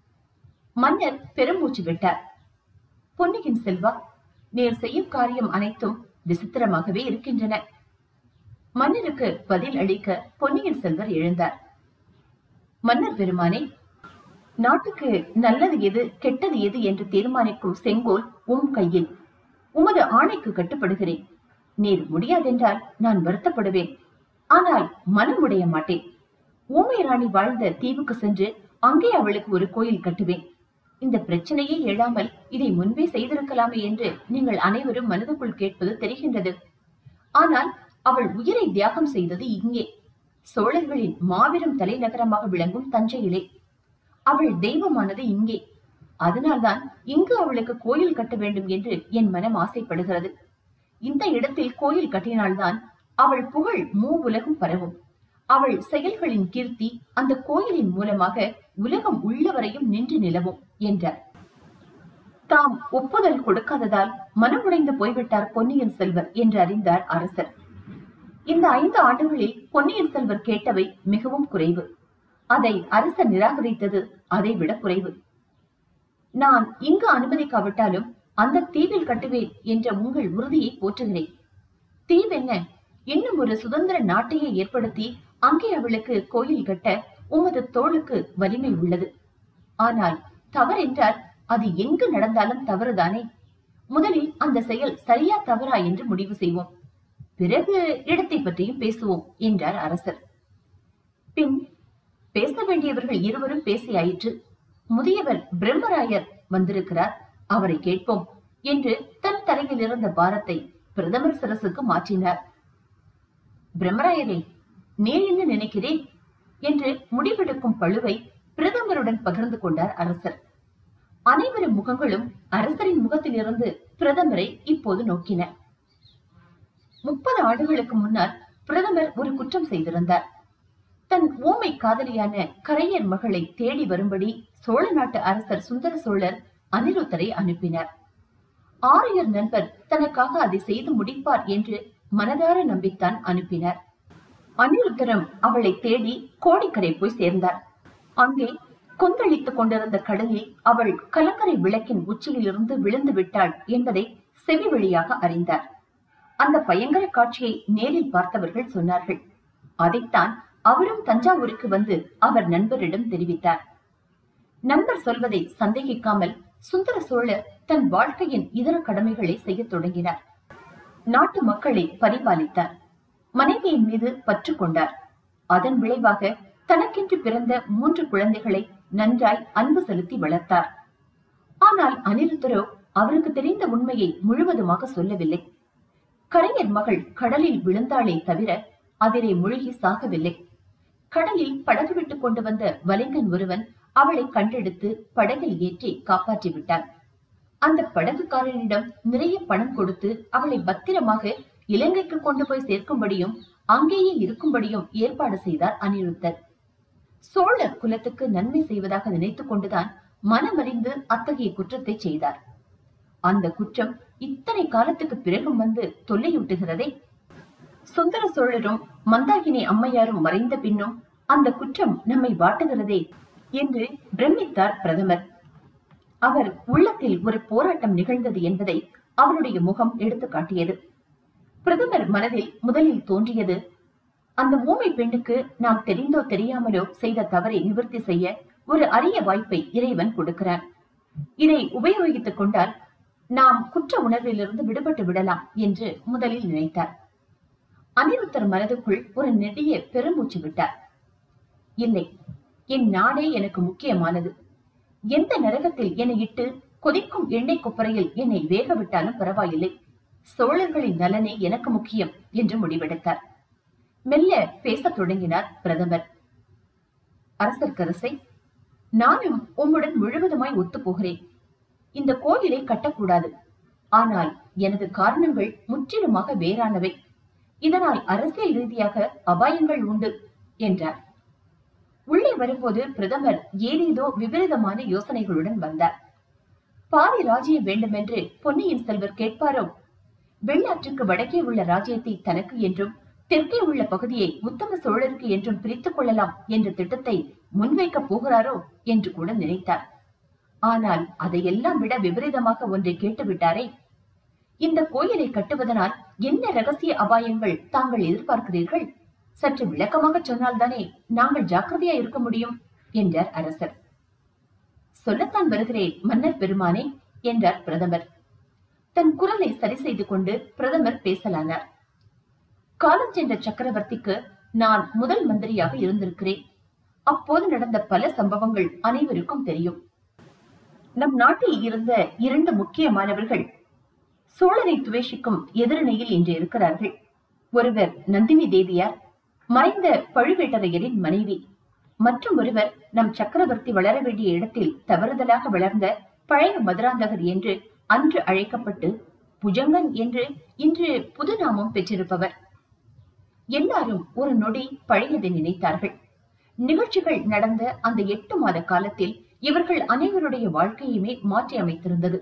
மன்னர் பெருமூச்சு விட்டார் பொன்னியின் செல்வா நேர் செய்யும் காரியம் அனைத்தும் விசித்திரமாகவே இருக்கின்றன மன்னருக்கு பதில் அளிக்க பொன்னியின் செல்வர் எழுந்தார் மன்னர் பெருமானே நாட்டுக்கு நல்லது எது கெட்டது எது என்று தீர்மானிக்கும் செங்கோல் உம் கையில் உமது ஆணைக்கு கட்டுப்படுகிறேன் நீர் முடியாதென்றால் நான் வருத்தப்படுவேன் ஆனால் மனமுடைய மாட்டேன் ஊமை ராணி வாழ்ந்த தீவுக்கு சென்று அங்கே அவளுக்கு ஒரு கோயில் கட்டுவேன் இந்த பிரச்சனையே எழாமல் இதை முன்பே செய்திருக்கலாமே என்று நீங்கள் அனைவரும் மனதுக்குள் கேட்பது தெரிகின்றது ஆனால் அவள் உயிரை தியாகம் செய்தது இங்கே சோழர்களின் மாபெரும் தலைநகரமாக விளங்கும் தஞ்சையிலே அவள் தெய்வமானது இங்கே அதனால்தான் இங்கு அவளுக்கு கோயில் கட்ட வேண்டும் என்று என் மனம் ஆசைப்படுகிறது இந்த இடத்தில் கோயில் கட்டினால்தான் அவள் புகழ் மூ உலகம் பரவும் அவள் செயல்களின் கீர்த்தி அந்த கோயிலின் மூலமாக உலகம் உள்ளவரையும் நின்று நிலவும் என்றார் தாம் ஒப்புதல் கொடுக்காததால் மனமுடைந்து போய்விட்டார் பொன்னியின் செல்வர் என்று அறிந்தார் அரசர் இந்த ஐந்து ஆண்டுகளில் பொன்னியின் செல்வர் கேட்டவை மிகவும் குறைவு அதை அரசர் நிராகரித்தது அதை விட குறைவு நான் இங்கு அனுமதிக்காவிட்டாலும் அந்த தீவில் கட்டுவேன் என்ற உங்கள் உறுதியை போற்றுகிறேன் தீவென்ன இன்னும் ஒரு சுதந்திர நாட்டையே ஏற்படுத்தி அங்கே அவளுக்கு கோயில் கட்ட உமது தோளுக்கு வலிமை உள்ளது ஆனால் தவறென்றால் அது எங்கு நடந்தாலும் தவறுதானே முதலில் அந்த செயல் சரியா தவறா என்று முடிவு செய்வோம் பிறகு இடத்தை பற்றியும் பேசுவோம் என்றார் அரசர் பின் பேச வேண்டியவர்கள் இருவரும் பேசியாயிற்று முதியவர் பிரம்மராயர் வந்திருக்கிறார் அவரை கேட்போம் என்று தன் தலையில் இருந்த பாரத்தை பிரதமர் சரசுக்கு மாற்றினார் பிரம்மராயரே நீர் என்ன நினைக்கிறேன் என்று முடிவெடுக்கும் பழுவை பிரதமருடன் பகிர்ந்து கொண்டார் அரசர் அனைவரும் முகங்களும் அரசரின் முகத்திலிருந்து பிரதமரை இப்போது நோக்கின முப்பது ஆண்டுகளுக்கு முன்னால் பிரதமர் ஒரு குற்றம் செய்திருந்தார் தன் ஊமை காதலியான கரையர் மகளை தேடி வரும்படி சோழ நாட்டு அரசர் சுந்தர சோழர் அனிருத்தரை அனுப்பினார் ஆரியர் நண்பர் தனக்காக அதை செய்து முடிப்பார் என்று மனதார நம்பித்தான் அனுப்பினார் அனிருத்தரம் அவளை தேடி கோடிக்கரை போய் சேர்ந்தார் அங்கே கொந்தளித்துக் கொண்டிருந்த கடலில் அவள் கலங்கரை விளக்கின் உச்சியிலிருந்து விழுந்து விட்டாள் என்பதை செவி வழியாக அறிந்தார் அந்த பயங்கர காட்சியை நேரில் பார்த்தவர்கள் சொன்னார்கள் அதைத்தான் அவரும் தஞ்சாவூருக்கு வந்து அவர் நண்பரிடம் தெரிவித்தார் நண்பர் சொல்வதை சந்தேகிக்காமல் சுந்தர சோழர் தன் வாழ்க்கையின் இதர கடமைகளை செய்யத் தொடங்கினார் நாட்டு மக்களை பரிபாலித்தார் மனைவியின் மீது பற்று கொண்டார் அதன் விளைவாக தனக்கென்று பிறந்த மூன்று குழந்தைகளை நன்றாய் அன்பு செலுத்தி வளர்த்தார் ஆனால் அனிருத்தரோ அவருக்கு தெரிந்த உண்மையை முழுவதுமாக சொல்லவில்லை கரையர் மகள் கடலில் விழுந்தாளே தவிர அதிலே முழுகி சாகவில்லை கடலில் படகு விட்டுக் கொண்டு வந்த வலிங்கன் ஒருவன் அவளை கண்டெடுத்து படகில் ஏற்றி காப்பாற்றி விட்டார் அந்த படகுக்காரனிடம் நிறைய பணம் கொடுத்து அவளை பத்திரமாக இலங்கைக்கு கொண்டு போய் சேர்க்கும்படியும் அங்கேயே இருக்கும்படியும் ஏற்பாடு செய்தார் அனிருத்தர் சோழர் குலத்துக்கு நன்மை செய்வதாக நினைத்துக் கொண்டுதான் மனமறிந்து அத்தகைய குற்றத்தை செய்தார் அந்த குற்றம் இத்தனை காலத்துக்கு பிறகும் வந்து தொல்லையூட்டுகிறதே சுந்தர சோழரும் மந்தாகினி அம்மையாரும் மறைந்த பின்னும் அந்த குற்றம் நம்மை வாட்டுகிறதே என்று பிரமித்தார் பிரதமர் அவர் உள்ளத்தில் ஒரு போராட்டம் நிகழ்ந்தது என்பதை அவருடைய முகம் எடுத்து காட்டியது பிரதமர் மனதில் முதலில் தோன்றியது அந்த ஊமை பெண்ணுக்கு நாம் தெரிந்தோ தெரியாமலோ செய்த தவறை நிவர்த்தி செய்ய ஒரு அரிய வாய்ப்பை இறைவன் கொடுக்கிறான் இதை உபயோகித்துக் கொண்டால் நாம் குற்ற உணர்விலிருந்து விடுபட்டு விடலாம் என்று முதலில் நினைத்தார் அனிருத்தர் மனதுக்குள் ஒரு நெடிய பெருமூச்சு விட்டார் இல்லை என் நாடே எனக்கு முக்கியமானது எந்த நரகத்தில் என்னை இட்டு கொதிக்கும் எண்ணெய் கொப்பரையில் என்னை வேக விட்டாலும் பரவாயில்லை சோழர்களின் நலனே எனக்கு முக்கியம் என்று முடிவெடுத்தார் மெல்ல பேசத் தொடங்கினார் பிரதமர் அரசர்க்கரசை நானும் உம்முடன் முழுவதுமாய் ஒத்துப் போகிறேன் இந்த கோயிலை கட்டக்கூடாது ஆனால் எனது காரணங்கள் முற்றிலுமாக வேறானவை இதனால் அரசியல் ரீதியாக அபாயங்கள் உண்டு என்றார் உள்ளே வரும்போது பிரதமர் ஏதேதோ விபரீதமான யோசனைகளுடன் வந்தார் பாதி ராஜ்யம் வேண்டுமென்று பொன்னியின் செல்வர் கேட்பாரோ வெள்ளாற்றுக்கு வடக்கே உள்ள ராஜ்யத்தை தனக்கு என்றும் தெற்கே உள்ள பகுதியை உத்தம சோழருக்கு என்றும் பிரித்துக் கொள்ளலாம் என்ற திட்டத்தை முன்வைக்கப் போகிறாரோ என்று கூட நினைத்தார் ஆனால் அதையெல்லாம் விட விபரீதமாக ஒன்றை கேட்டுவிட்டாரே இந்த கோயிலை கட்டுவதனால் என்ன ரகசிய அபாயங்கள் தாங்கள் எதிர்பார்க்கிறீர்கள் சற்று விளக்கமாக சொன்னால்தானே நாங்கள் ஜாக்கிரதையா இருக்க முடியும் என்றார் அரசர் சொல்லத்தான் வருகிறேன் மன்னர் பெருமானே என்றார் பிரதமர் தன் குரலை சரி செய்து கொண்டு பிரதமர் பேசலானார் காலம் சென்ற சக்கரவர்த்திக்கு நான் முதல் மந்திரியாக இருந்திருக்கிறேன் அப்போது நடந்த பல சம்பவங்கள் அனைவருக்கும் தெரியும் நம் நாட்டில் இருந்த இரண்டு முக்கியமானவர்கள் சோழரை துவேஷிக்கும் எதிரணையில் இன்று இருக்கிறார்கள் ஒருவர் நந்தினி தேவியார் மறைந்த பழுவேட்டரையரின் மனைவி மற்றும் ஒருவர் நம் சக்கரவர்த்தி வளர வேண்டிய இடத்தில் தவறுதலாக வளர்ந்த பழைய மதுராந்தகர் என்று அன்று அழைக்கப்பட்டு புஜங்கன் என்று இன்று புது நாமம் பெற்றிருப்பவர் எல்லாரும் ஒரு நொடி பழையதை நினைத்தார்கள் நிகழ்ச்சிகள் நடந்த அந்த எட்டு மாத காலத்தில் இவர்கள் அனைவருடைய வாழ்க்கையுமே மாற்றி அமைத்திருந்தது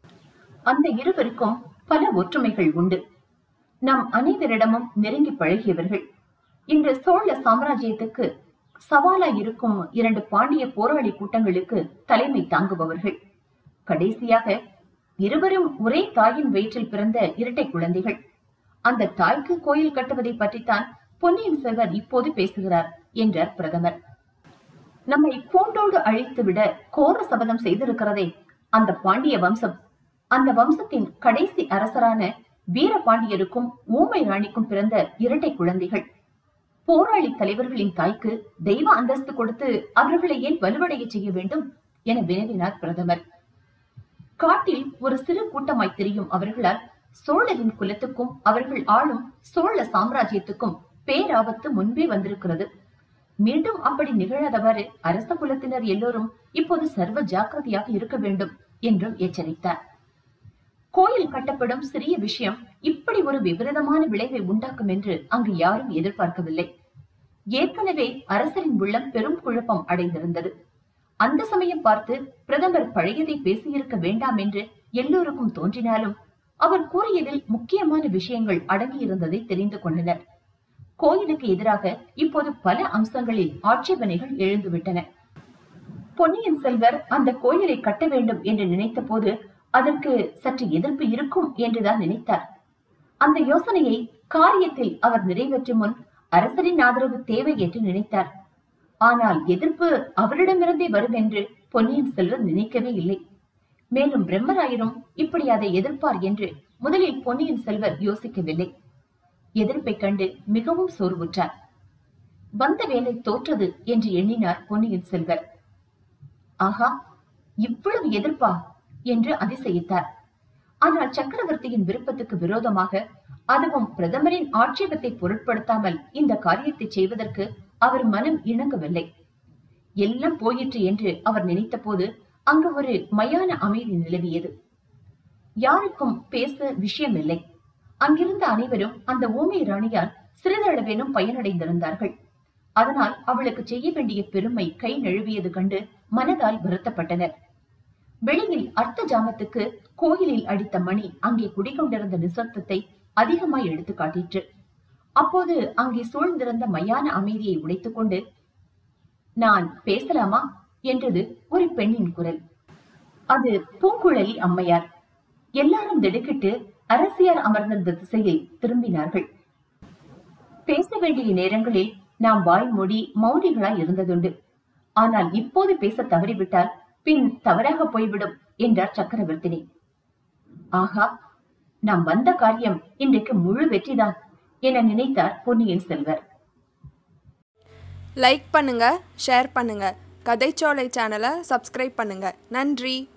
அந்த இருவருக்கும் பல ஒற்றுமைகள் உண்டு நம் அனைவரிடமும் நெருங்கி பழகியவர்கள் இன்று சோழ சாம்ராஜ்யத்துக்கு சவாலா இருக்கும் இரண்டு பாண்டிய போராளி கூட்டங்களுக்கு தலைமை தாங்குபவர்கள் கடைசியாக இருவரும் ஒரே தாயின் வயிற்றில் பிறந்த இரட்டை குழந்தைகள் அந்த தாய்க்கு கோயில் கட்டுவதை பற்றித்தான் பொன்னியின் செல்வர் இப்போது பேசுகிறார் என்றார் பிரதமர் நம்மை பூண்டோடு அழித்து விட கோர சபதம் செய்திருக்கிறதே அந்த பாண்டிய வம்சம் அந்த வம்சத்தின் கடைசி அரசரான வீரபாண்டியருக்கும் ஊமை ராணிக்கும் பிறந்த இரட்டை குழந்தைகள் போராளி தலைவர்களின் தாய்க்கு தெய்வ அந்தஸ்து கொடுத்து அவர்களை ஏன் வலுவடைய செய்ய வேண்டும் என வினவினார் பிரதமர் காட்டில் ஒரு சிறு கூட்டமாய் தெரியும் அவர்களால் சோழரின் குலத்துக்கும் அவர்கள் ஆளும் சோழ சாம்ராஜ்யத்துக்கும் பேராபத்து முன்பே வந்திருக்கிறது மீண்டும் அப்படி நிகழாதவாறு அரச குலத்தினர் எல்லோரும் இப்போது சர்வ ஜாக்கிரதையாக இருக்க வேண்டும் என்றும் எச்சரித்தார் கோயில் கட்டப்படும் சிறிய விஷயம் இப்படி ஒரு விபரீதமான விளைவை உண்டாக்கும் என்று அங்கு யாரும் எதிர்பார்க்கவில்லை ஏற்கனவே அரசரின் உள்ளம் பெரும் குழப்பம் அடைந்திருந்தது அந்த சமயம் பார்த்து பிரதமர் பழையதை பேசியிருக்க வேண்டாம் என்று எல்லோருக்கும் தோன்றினாலும் அவர் கூறியதில் முக்கியமான விஷயங்கள் அடங்கியிருந்ததை தெரிந்து கொண்டனர் கோயிலுக்கு எதிராக இப்போது பல அம்சங்களில் ஆட்சேபனைகள் எழுந்துவிட்டன பொன்னியின் செல்வர் அந்த கோயிலை கட்ட வேண்டும் என்று நினைத்த போது அதற்கு சற்று எதிர்ப்பு இருக்கும் என்றுதான் நினைத்தார் அந்த யோசனையை காரியத்தில் அவர் நிறைவேற்றும் முன் அரசரின் ஆதரவு தேவை என்று நினைத்தார் ஆனால் எதிர்ப்பு அவரிடமிருந்தே வரும் என்று பொன்னியின் செல்வர் நினைக்கவே இல்லை மேலும் பிரம்மராயரும் இப்படி அதை எதிர்ப்பார் என்று முதலில் பொன்னியின் செல்வர் யோசிக்கவில்லை எதிர்ப்பை கண்டு மிகவும் சோர்வுற்றார் வந்த வேலை தோற்றது என்று எண்ணினார் பொன்னியின் செல்வர் ஆஹா இவ்வளவு எதிர்ப்பா என்று அதிசயித்தார் ஆனால் சக்கரவர்த்தியின் விருப்பத்துக்கு விரோதமாக அதுவும் பிரதமரின் ஆட்சேபத்தை பொருட்படுத்தாமல் இந்த காரியத்தை செய்வதற்கு அவர் மனம் இணங்கவில்லை எல்லாம் போயிற்று என்று அவர் நினைத்தபோது அங்கு ஒரு மயான அமைதி நிலவியது யாருக்கும் பேச விஷயமில்லை அங்கிருந்த அனைவரும் அந்த ஊமை ராணியால் சிறிதளவேனும் பயனடைந்திருந்தார்கள் அதனால் அவளுக்கு செய்ய வேண்டிய பெருமை கை நழுவியது கண்டு மனதால் வருத்தப்பட்டனர் வெளியில் அர்த்த ஜாமத்துக்கு கோயிலில் அடித்த மணி அங்கே குடிகொண்டிருந்த நிசப்தத்தை அதிகமாய் எடுத்து காட்டிற்று அப்போது அங்கே சூழ்ந்திருந்த மயான அமைதியை உடைத்துக்கொண்டு நான் பேசலாமா என்றது ஒரு பெண்ணின் குரல் அது பூங்குழலி அம்மையார் எல்லாரும் திடுக்கிட்டு அரசியார் அமர்ந்திருந்த திசையில் திரும்பினார்கள் பேச வேண்டிய நேரங்களில் நாம் வாய் மூடி மௌனிகளாய் இருந்ததுண்டு ஆனால் இப்போது பேச தவறிவிட்டால் பின் தவறாக போய்விடும் என்றார் சக்கரவர்த்தினி ஆகா நாம் வந்த காரியம் இன்றைக்கு முழு வெற்றிதான் என நினைத்தார் பொன்னியின் செல்வர் லைக் பண்ணுங்க ஷேர் பண்ணுங்க கதைச்சோலை சேனலை சப்ஸ்கிரைப் பண்ணுங்க நன்றி